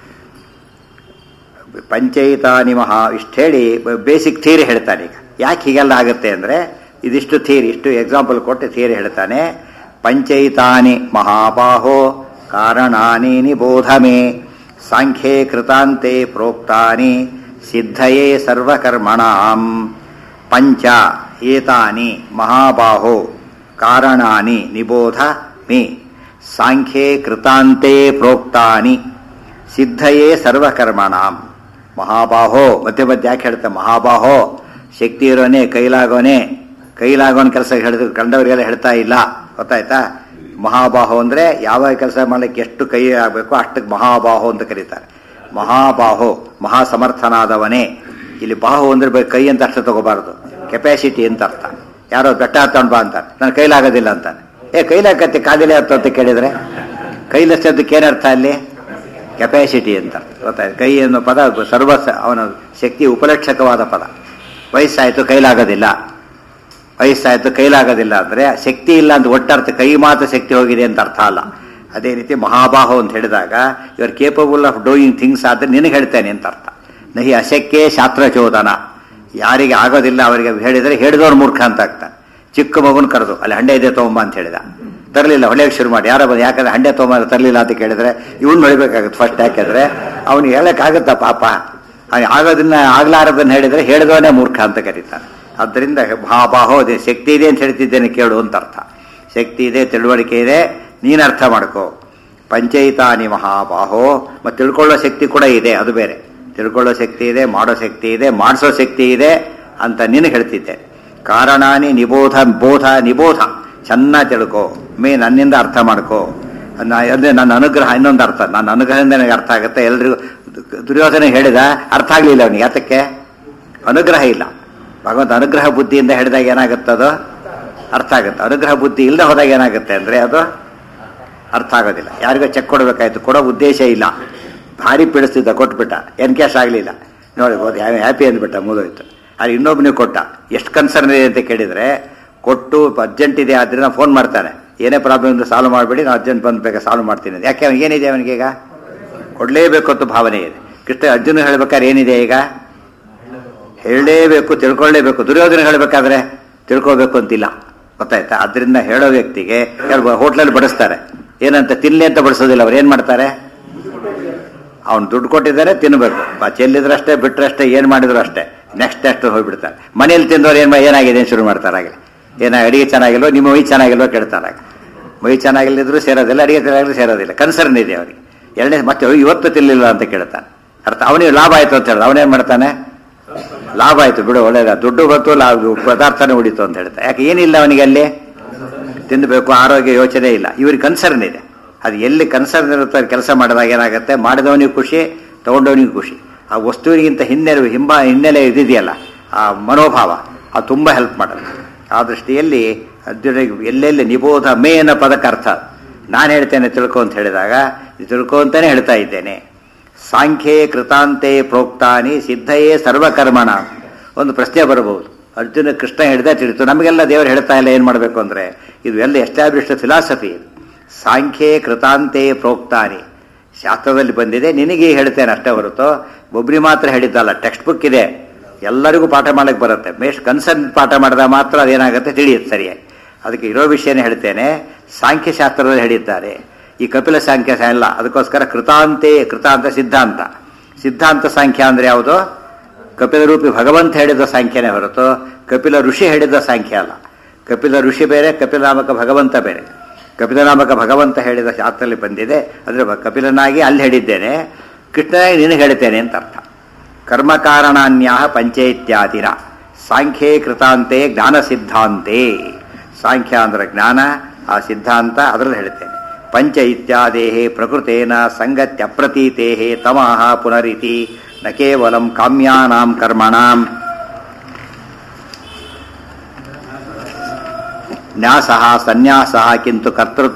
A: ಪಂಚೈತಾನಿ ಮಹಾ ಇಷ್ಟು ಹೇಳಿ ಬೇಸಿಕ್ ಥಿಯರಿ ಹೇಳ್ತಾನೆ ಈಗ ಯಾಕೆ ಹೀಗೆಲ್ಲ ಆಗುತ್ತೆ ಅಂದರೆ ಇದಿಷ್ಟು ಥಿಯರಿ ಇಷ್ಟು ಎಕ್ಸಾಂಪಲ್ ಕೊಟ್ಟು ಥಿಯರಿ ಹೇಳ್ತಾನೆ ಪಂಚೈತಾನಿ ಮಹಾಬಾಹೋ ಕಾರಣಾನಿ ನಿಬೋಧ ಮೇ ಸಾಂಖ್ಯೇ ಕೃತಾಂತೆ ಪ್ರೋಕ್ತಾನಿ ಸಿದ್ಧಯೇ ಸರ್ವಕರ್ಮಣಾಂ ಪಂಚ ಏತಾನಿ ಮಹಾಬಾಹೋ ಕಾರಣಾನಿ ನಿಬೋಧ ಮೇ ಸಾಂಖ್ಯೇ ಕೃತಾಂತೆ ಪ್ರೋಕ್ತಾನಿ ಸಿದ್ಧಯೇ ಸರ್ವಕರ್ಮಣಾಂ ಮಹಾಬಾಹೋ ಮಧ್ಯ ಮಧ್ಯ ಯಾಕೆ ಹೇಳ್ತಾರೆ ಮಹಾಬಾಹೋ ಶಕ್ತಿ ಇರೋನೇ ಕೈಲಾಗೋನೆ ಕೈಲಾಗೋನ್ ಕೆಲಸ ಹೇಳಿದ್ರು ಕಂಡವರಿಗೆಲ್ಲ ಹೇಳ್ತಾ ಇಲ್ಲ ಗೊತ್ತಾಯ್ತಾ ಮಹಾಬಾಹೋ ಅಂದ್ರೆ ಯಾವ ಕೆಲಸ ಮಾಡ್ಲಿಕ್ಕೆ ಎಷ್ಟು ಕೈ ಆಗಬೇಕು ಅಷ್ಟಕ್ಕೆ ಮಹಾಬಾಹೋ ಅಂತ ಕರೀತಾರೆ ಮಹಾಬಾಹೋ ಮಹಾ ಸಮರ್ಥನಾದವನೇ ಇಲ್ಲಿ ಬಾಹು ಅಂದ್ರೆ ಬರೀ ಕೈ ಅಂತ ಅರ್ಥ ತಗೋಬಾರದು ಕೆಪಾಸಿಟಿ ಅಂತ ಅರ್ಥ ಯಾರೋ ಬೆಟ್ಟ ಹತ್ತೊಂಡ್ ಬಾ ಅಂತಾನೆ ನನ್ನ ಕೈಲಾಗೋದಿಲ್ಲ ಅಂತಾನೆ ಏ ಕೈಲಾಗತ್ತೆ ಕಾದಿಲೆ ಅರ್ಥ ಅಂತ ಕೇಳಿದ್ರೆ ಕೈಲಷ್ಟದಕ್ಕೆ ಏನರ್ಥ ಅಲ್ಲಿ ಕೆಪಾಸಿಟಿ ಅಂತ ಗೊತ್ತಾಯ್ತು ಕೈ ಅನ್ನೋ ಪದ ಸರ್ವ ಅವನ ಶಕ್ತಿ ಉಪಲಕ್ಷಕವಾದ ಪದ ವಯಸ್ಸಾಯ್ತು ಕೈಲಾಗೋದಿಲ್ಲ ವಯಸ್ಸಾಯ್ತು ಕೈಲಾಗೋದಿಲ್ಲ ಅಂದ್ರೆ ಶಕ್ತಿ ಇಲ್ಲ ಅಂತ ಒಟ್ಟರ್ಥ ಕೈ ಮಾತ್ರ ಶಕ್ತಿ ಹೋಗಿದೆ ಅಂತ ಅರ್ಥ ಅಲ್ಲ ಅದೇ ರೀತಿ ಮಹಾಬಾಹು ಅಂತ ಹೇಳಿದಾಗ ಇವರು ಕೇಪಬಲ್ ಆಫ್ ಡೂಯಿಂಗ್ ಥಿಂಗ್ಸ್ ಆದ್ರೆ ನಿನಗೆ ಹೇಳ್ತೇನೆ ಅಂತ ಅರ್ಥ ನಹಿ ಅಶಕ್ಯೇ ಶಾಸ್ತ್ರಚೋದನ ಯಾರಿಗೆ ಆಗೋದಿಲ್ಲ ಅವರಿಗೆ ಹೇಳಿದರೆ ಹೇಳಿದವ್ರು ಮೂರ್ಖ ಅಂತ ಆಗ್ತಾನೆ ಚಿಕ್ಕ ಮಗುನ ಕರೆದು ಅಲ್ಲಿ ಹಂಡೆ ಇದೆ ತಗೊಂಬ ಅಂತ ಹೇಳಿದ ತರಲಿಲ್ಲ ಹೊಳೆಯಕ್ಕೆ ಶುರು ಮಾಡಿ ಯಾರೋ ಬಂದು ಯಾಕಂದ್ರೆ ಹಂಡೆ ತಗೊಂಬ ತರಲಿಲ್ಲ ಅಂತ ಕೇಳಿದ್ರೆ ಇವನು ಹೊಳಿಬೇಕಾಗುತ್ತೆ ಫಸ್ಟ್ ಯಾಕೆಂದ್ರೆ ಅವ್ನಿಗೆ ಹೇಳಕ್ಕಾಗುತ್ತಾ ಪಾಪ ಅವ್ನಿಗೆ ಆಗೋದನ್ನ ಆಗ್ಲಾರದನ್ನ ಹೇಳಿದ್ರೆ ಹೇಳಿದವನೇ ಮೂರ್ಖ ಅಂತ ಕರೀತಾನೆ ಆದ್ದರಿಂದ ಮಹಾಬಾಹೋ ಅದೇ ಶಕ್ತಿ ಇದೆ ಅಂತ ಹೇಳ್ತಿದ್ದೇನೆ ಕೇಳು ಅಂತ ಅರ್ಥ ಶಕ್ತಿ ಇದೆ ತಿಳುವಳಿಕೆ ಇದೆ ನೀನು ಅರ್ಥ ಮಾಡ್ಕೋ ಪಂಚೈತಾನಿ ಮಹಾಬಾಹೋ ಮತ್ತು ತಿಳ್ಕೊಳ್ಳೋ ಶಕ್ತಿ ಕೂಡ ಇದೆ ಅದು ಬೇರೆ ತಿಳ್ಕೊಳ್ಳೋ ಶಕ್ತಿ ಇದೆ ಮಾಡೋ ಶಕ್ತಿ ಇದೆ ಮಾಡಿಸೋ ಶಕ್ತಿ ಇದೆ ಅಂತ ನೀನು ಹೇಳ್ತಿದ್ದೆ ಕಾರಣಾನಿ ನಿಬೋಧ ಬೋಧ ನಿಬೋಧ ಚೆನ್ನಾಗಿ ತಿಳ್ಕೋ ಮೇ ನನ್ನಿಂದ ಅರ್ಥ ಮಾಡ್ಕೋ ನಾ- ಅದೇ ನನ್ನ ಅನುಗ್ರಹ ಇನ್ನೊಂದು ಅರ್ಥ ನನ್ನ ಅನುಗ್ರಹದಿಂದ ನನಗೆ ಅರ್ಥ ಆಗುತ್ತೆ ಎಲ್ರಿಗೂ ದುರ್ಯೋಧನ ಹೇಳಿದ ಅರ್ಥ ಆಗಲಿಲ್ಲ ಅವನಿಗೆ ಯಾತಕ್ಕೆ ಅನುಗ್ರಹ ಇಲ್ಲ ಭಗವಂತ ಅನುಗ್ರಹ ಬುದ್ಧಿಯಿಂದ ಹೇಳಿದಾಗ ಏನಾಗುತ್ತದು ಅರ್ಥ ಆಗುತ್ತೆ ಅನುಗ್ರಹ ಬುದ್ಧಿ ಇಲ್ಲದೆ ಹೋದಾಗ ಏನಾಗುತ್ತೆ ಅಂದರೆ ಅದು ಅರ್ಥ ಆಗೋದಿಲ್ಲ ಯಾರಿಗೋ ಚೆಕ್ ಕೊಡಬೇಕಾಯ್ತು ಕೊಡೋ ಉದ್ದೇಶ ಇಲ್ಲ ಭಾರಿ ಪೀಡಿಸ್ತಿದ್ದ ಕೊಟ್ಬಿಟ್ಟ ಎನ್ ಕ್ಯಾಶ್ ಆಗಲಿಲ್ಲ ನೋಡಿ ಹೋದ್ ಹ್ಯಾಪಿ ಅಂದ್ಬಿಟ್ಟ ಮುಗಿದೋಯ್ತು ಅಲ್ಲಿ ಇನ್ನೊಬ್ಬನಿಗೆ ಕೊಟ್ಟ ಎಷ್ಟು ಕನ್ಸರ್ನ್ ಇದೆ ಅಂತ ಕೇಳಿದರೆ ಕೊಟ್ಟು ಅರ್ಜೆಂಟ್ ಇದೆ ಆದ್ರಿಂದ ಫೋನ್ ಮಾಡ್ತಾನೆ ಏನೇ ಪ್ರಾಬ್ಲಮ್ ಇದ್ರೆ ಸಾಲ್ವ್ ಮಾಡಿಬಿಡಿ ನಾನು ಅರ್ಜೆಂಟ್ ಬಂದು ಬೇಕಾ ಸಾಲ್ವ್ ಮಾಡ್ತೀನಿ ಅಂತ. ಯಾಕೆ ಅವ್ನಿಗೆ ಏನಿದೆ ಅವನಿಗೆ ಈಗ ಕೊಡಲೇಬೇಕು ಅಂತ ಭಾವನೆ ಇದೆ ಕೃಷ್ಣ ಅರ್ಜುನ ಹೇಳ್ಬೇಕಾದ್ರೆ ಏನಿದೆ ಈಗ ಹೇಳಲೇಬೇಕು ತಿಳ್ಕೊಳ್ಳೇಬೇಕು ದುರ್ಯೋಧನ ಹೇಳಬೇಕಾದ್ರೆ ತಿಳ್ಕೊಬೇಕು ಅಂತಿಲ್ಲ ಗೊತ್ತಾಯ್ತಾ ಅದರಿಂದ ಹೇಳೋ ವ್ಯಕ್ತಿಗೆ ಕೆಲವು ಹೋಟ್ಲಲ್ಲಿ ಬಡಿಸ್ತಾರೆ ಏನಂತ ತಿನ್ಲಿ ಅಂತ ಬಡಿಸೋದಿಲ್ಲ ಅವ್ರು ಏನು ಮಾಡ್ತಾರೆ ಅವ್ನು ದುಡ್ಡು ಕೊಟ್ಟಿದ್ದಾರೆ ತಿನ್ನಬೇಕು ಚೆಲ್ಲಿದ್ರು ಅಷ್ಟೇ ಬಿಟ್ರೆ ಅಷ್ಟೇ ಏನು ಮಾಡಿದ್ರು ಅಷ್ಟೇ ನೆಕ್ಸ್ಟ್ ನೆಕ್ಸ್ಟ್ ಹೋಗ್ಬಿಡ್ತಾರೆ ಮನೇಲಿ ತಿಂದವ್ರು ಏನು ಏನಾಗಿದೆ ಅಂತ ಶುರು ಮಾಡ್ತಾರೆ ಆಗಲಿ ಏನ ಅಡಿಗೆ ಚೆನ್ನಾಗಿಲ್ವೋ ನಿಮ್ಮ ಮೈ ಚೆನ್ನಾಗಿಲ್ವೋ ಕೇಳ್ತಾರೆ ಮೈ ಚೆನ್ನಾಗಿಲ್ಲದಿದ್ರು ಸೇರೋದಿಲ್ಲ ಅಡಿಗೆ ಚೆನ್ನಾಗಿಲ್ಲ ಸೇರೋದಿಲ್ಲ ಕನ್ಸರ್ನ್ ಇದೆ ಅವರಿಗೆ ಎರಡನೇ ಮತ್ತೆ ಅಯ್ಯೋ, ಇವತ್ತು ತಿನ್ನಲಿಲ್ಲ ಅಂತ ಕೇಳ್ತಾನೆ ಅರ್ಥ ಅವನಿಗೆ ಲಾಭ ಆಯ್ತು ಅಂತ ಹೇಳಿದ ಅವನೇನು ಮಾಡ್ತಾನೆ ಲಾಭ ಆಯ್ತು ಬಿಡು ಒಳ್ಳೇದ ದುಡ್ಡು ಬಂತು ಲಾಭ ಪದಾರ್ಥನೇ ಉಳಿತು ಅಂತ ಹೇಳ್ತಾ ಯಾಕೆ ಏನಿಲ್ಲ ಅವನಿಗೆ ಅಲ್ಲಿ ತಿನ್ನಬೇಕು ಆರೋಗ್ಯ ಯೋಚನೆ ಇಲ್ಲ ಇವ್ರಿಗೆ ಕನ್ಸರ್ನ್ ಇದೆ ಅದು ಎಲ್ಲಿ ಕನ್ಸರ್ನ್ ಇರುತ್ತೆ ಕೆಲಸ ಮಾಡಿದಾಗ ಏನಾಗುತ್ತೆ ಮಾಡಿದವನಿಗೂ ಖುಷಿ ತಗೊಂಡವನಿಗೂ ಖುಷಿ ಆ ವಸ್ತುವಿಗಿಂತ ಹಿನ್ನೆಲೆ ಹಿಂಬ ಹಿನ್ನೆಲೆ ಇದಿದೆಯಲ್ಲ ಆ ಮನೋಭಾವ ಅದು ತುಂಬ ಹೆಲ್ಪ್ ಮಾಡುತ್ತೆ ಆ ದೃಷ್ಟಿಯಲ್ಲಿ ಅರ್ಜುನಿಗೆ ಎಲ್ಲೆಲ್ಲಿ ನಿಬೋಧ ಮೇ ಅನ್ನೋ ಪದಕ್ಕೆ ಅರ್ಥ ನಾನು ಹೇಳ್ತೇನೆ ತಿಳ್ಕೊ ಅಂತ ಹೇಳಿದಾಗ ಇದು ತಿಳ್ಕೊ ಅಂತಾನೆ ಹೇಳ್ತಾ ಇದ್ದೇನೆ ಸಾಂಖ್ಯೇ ಕೃತಾಂತೆ ಪ್ರೋಕ್ತಾನಿ ಸಿದ್ಧಯೇ ಸರ್ವಕರ್ಮಣ ಒಂದು ಪ್ರಶ್ನೆ ಬರಬಹುದು ಅರ್ಜುನ ಕೃಷ್ಣ ಹೇಳಿದ ತಿಳಿತು ನಮಗೆಲ್ಲ ದೇವರು ಹೇಳ್ತಾ ಇಲ್ಲ ಏನು ಮಾಡಬೇಕು ಅಂದರೆ ಇದು ಎಲ್ಲ ಎಸ್ಟಾಬ್ಲಿಷ್ಡ್ ಫಿಲಾಸಫಿ ಇದು ಸಾಂಖ್ಯೇ ಕೃತಾಂತೆ ಪ್ರೋಕ್ತಾನಿ ಶಾಸ್ತ್ರದಲ್ಲಿ ಬಂದಿದೆ ನಿನಗೆ ಹೇಳ್ತೇನೆ ಅಷ್ಟೇ ಹೊರತು ಒಬ್ಬರಿಗೆ ಮಾತ್ರ ಹೇಳಿದ್ದಲ್ಲ ಟೆಕ್ಸ್ಟ್ ಬುಕ್ ಇದೆ ಎಲ್ಲರಿಗೂ ಪಾಠ ಮಾಡಕ್ಕೆ ಬರುತ್ತೆ ಮೇಸ್ಟ್ ಕನ್ಸರ್ನ್ ಪಾಠ ಮಾಡಿದಾಗ ಮಾತ್ರ ಅದೇನಾಗುತ್ತೆ ತಿಳಿಯುತ್ತೆ ಸರಿಯಾಗಿ ಅದಕ್ಕೆ ಇರೋ ವಿಷಯನೇ ಹೇಳ್ತೇನೆ ಸಾಂಖ್ಯಶಾಸ್ತ್ರದಲ್ಲಿ ಹೇಳಿದ್ದಾರೆ ಈ ಕಪಿಲ ಸಾಂಖ್ಯ ಇಲ್ಲ ಅದಕ್ಕೋಸ್ಕರ ಕೃತಾಂತೆ ಕೃತಾಂತ ಸಿದ್ಧಾಂತ ಸಿದ್ಧಾಂತ ಸಾಂಖ್ಯ ಅಂದ್ರೆ ಯಾವುದು ಕಪಿಲ ರೂಪಿ ಭಗವಂತ ಹೇಳಿದ ಸಾಂಖ್ಯನೇ ಹೊರತು ಕಪಿಲ ಋಷಿ ಹೇಳಿದ ಸಾಂಖ್ಯ ಅಲ್ಲ ಕಪಿಲ ಋಷಿ ಬೇರೆ ಕಪಿಲ ನಾಮಕ ಭಗವಂತ ಬೇರೆ ಕಪಿಲ ನಾಮಕ ಭಗವಂತ ಹೇಳಿದ ಶಾಸ್ತ್ರದಲ್ಲಿ ಬಂದಿದೆ ಅಂದ್ರೆ ಭ- ಕಪಿಲನಾಗಿ ಅಲ್ಲಿ ಹೇಳಿದ್ದೇನೆ ಕೃಷ್ಣನಾಗಿ ನಿನಗೆ ಹೇಳ್ತೇನೆ ಅಂತ ಅರ್ಥ ಕರ್ಮಕಾರಣಾನ್ಯಾಹ ಪಂಚೇತ್ಯಾದಿನ ಸಾಂಖ್ಯೇ ಕೃತಾಂತೆ ಜ್ಞಾನ ಸಿದ್ಧಾಂತೆ ಸಾಂಖ್ಯ ಅಂದ್ರೆ ಜ್ಞಾನ ಆ ಸಿದ್ಧಾಂತ ಅದರಲ್ಲಿ ಹೇಳ್ತೇನೆ ಪಂಚ ಇತ್ಯಾದೇಹೇ ಪ್ರಕೃತೇನ ಸಂಗತ್ಯಪ್ರತೀತೇಹೇ ತಮಃ ಪುನರಿತಿ ನ ಕೇವಲಂ ಕಾಮ್ಯಾನಾಂ ಕರ್ಮಣಾಂ ನ್ಯಾಸಃ ಸನ್ಯಾಸಃ ಕಿಂತು ಕರ್ತೃ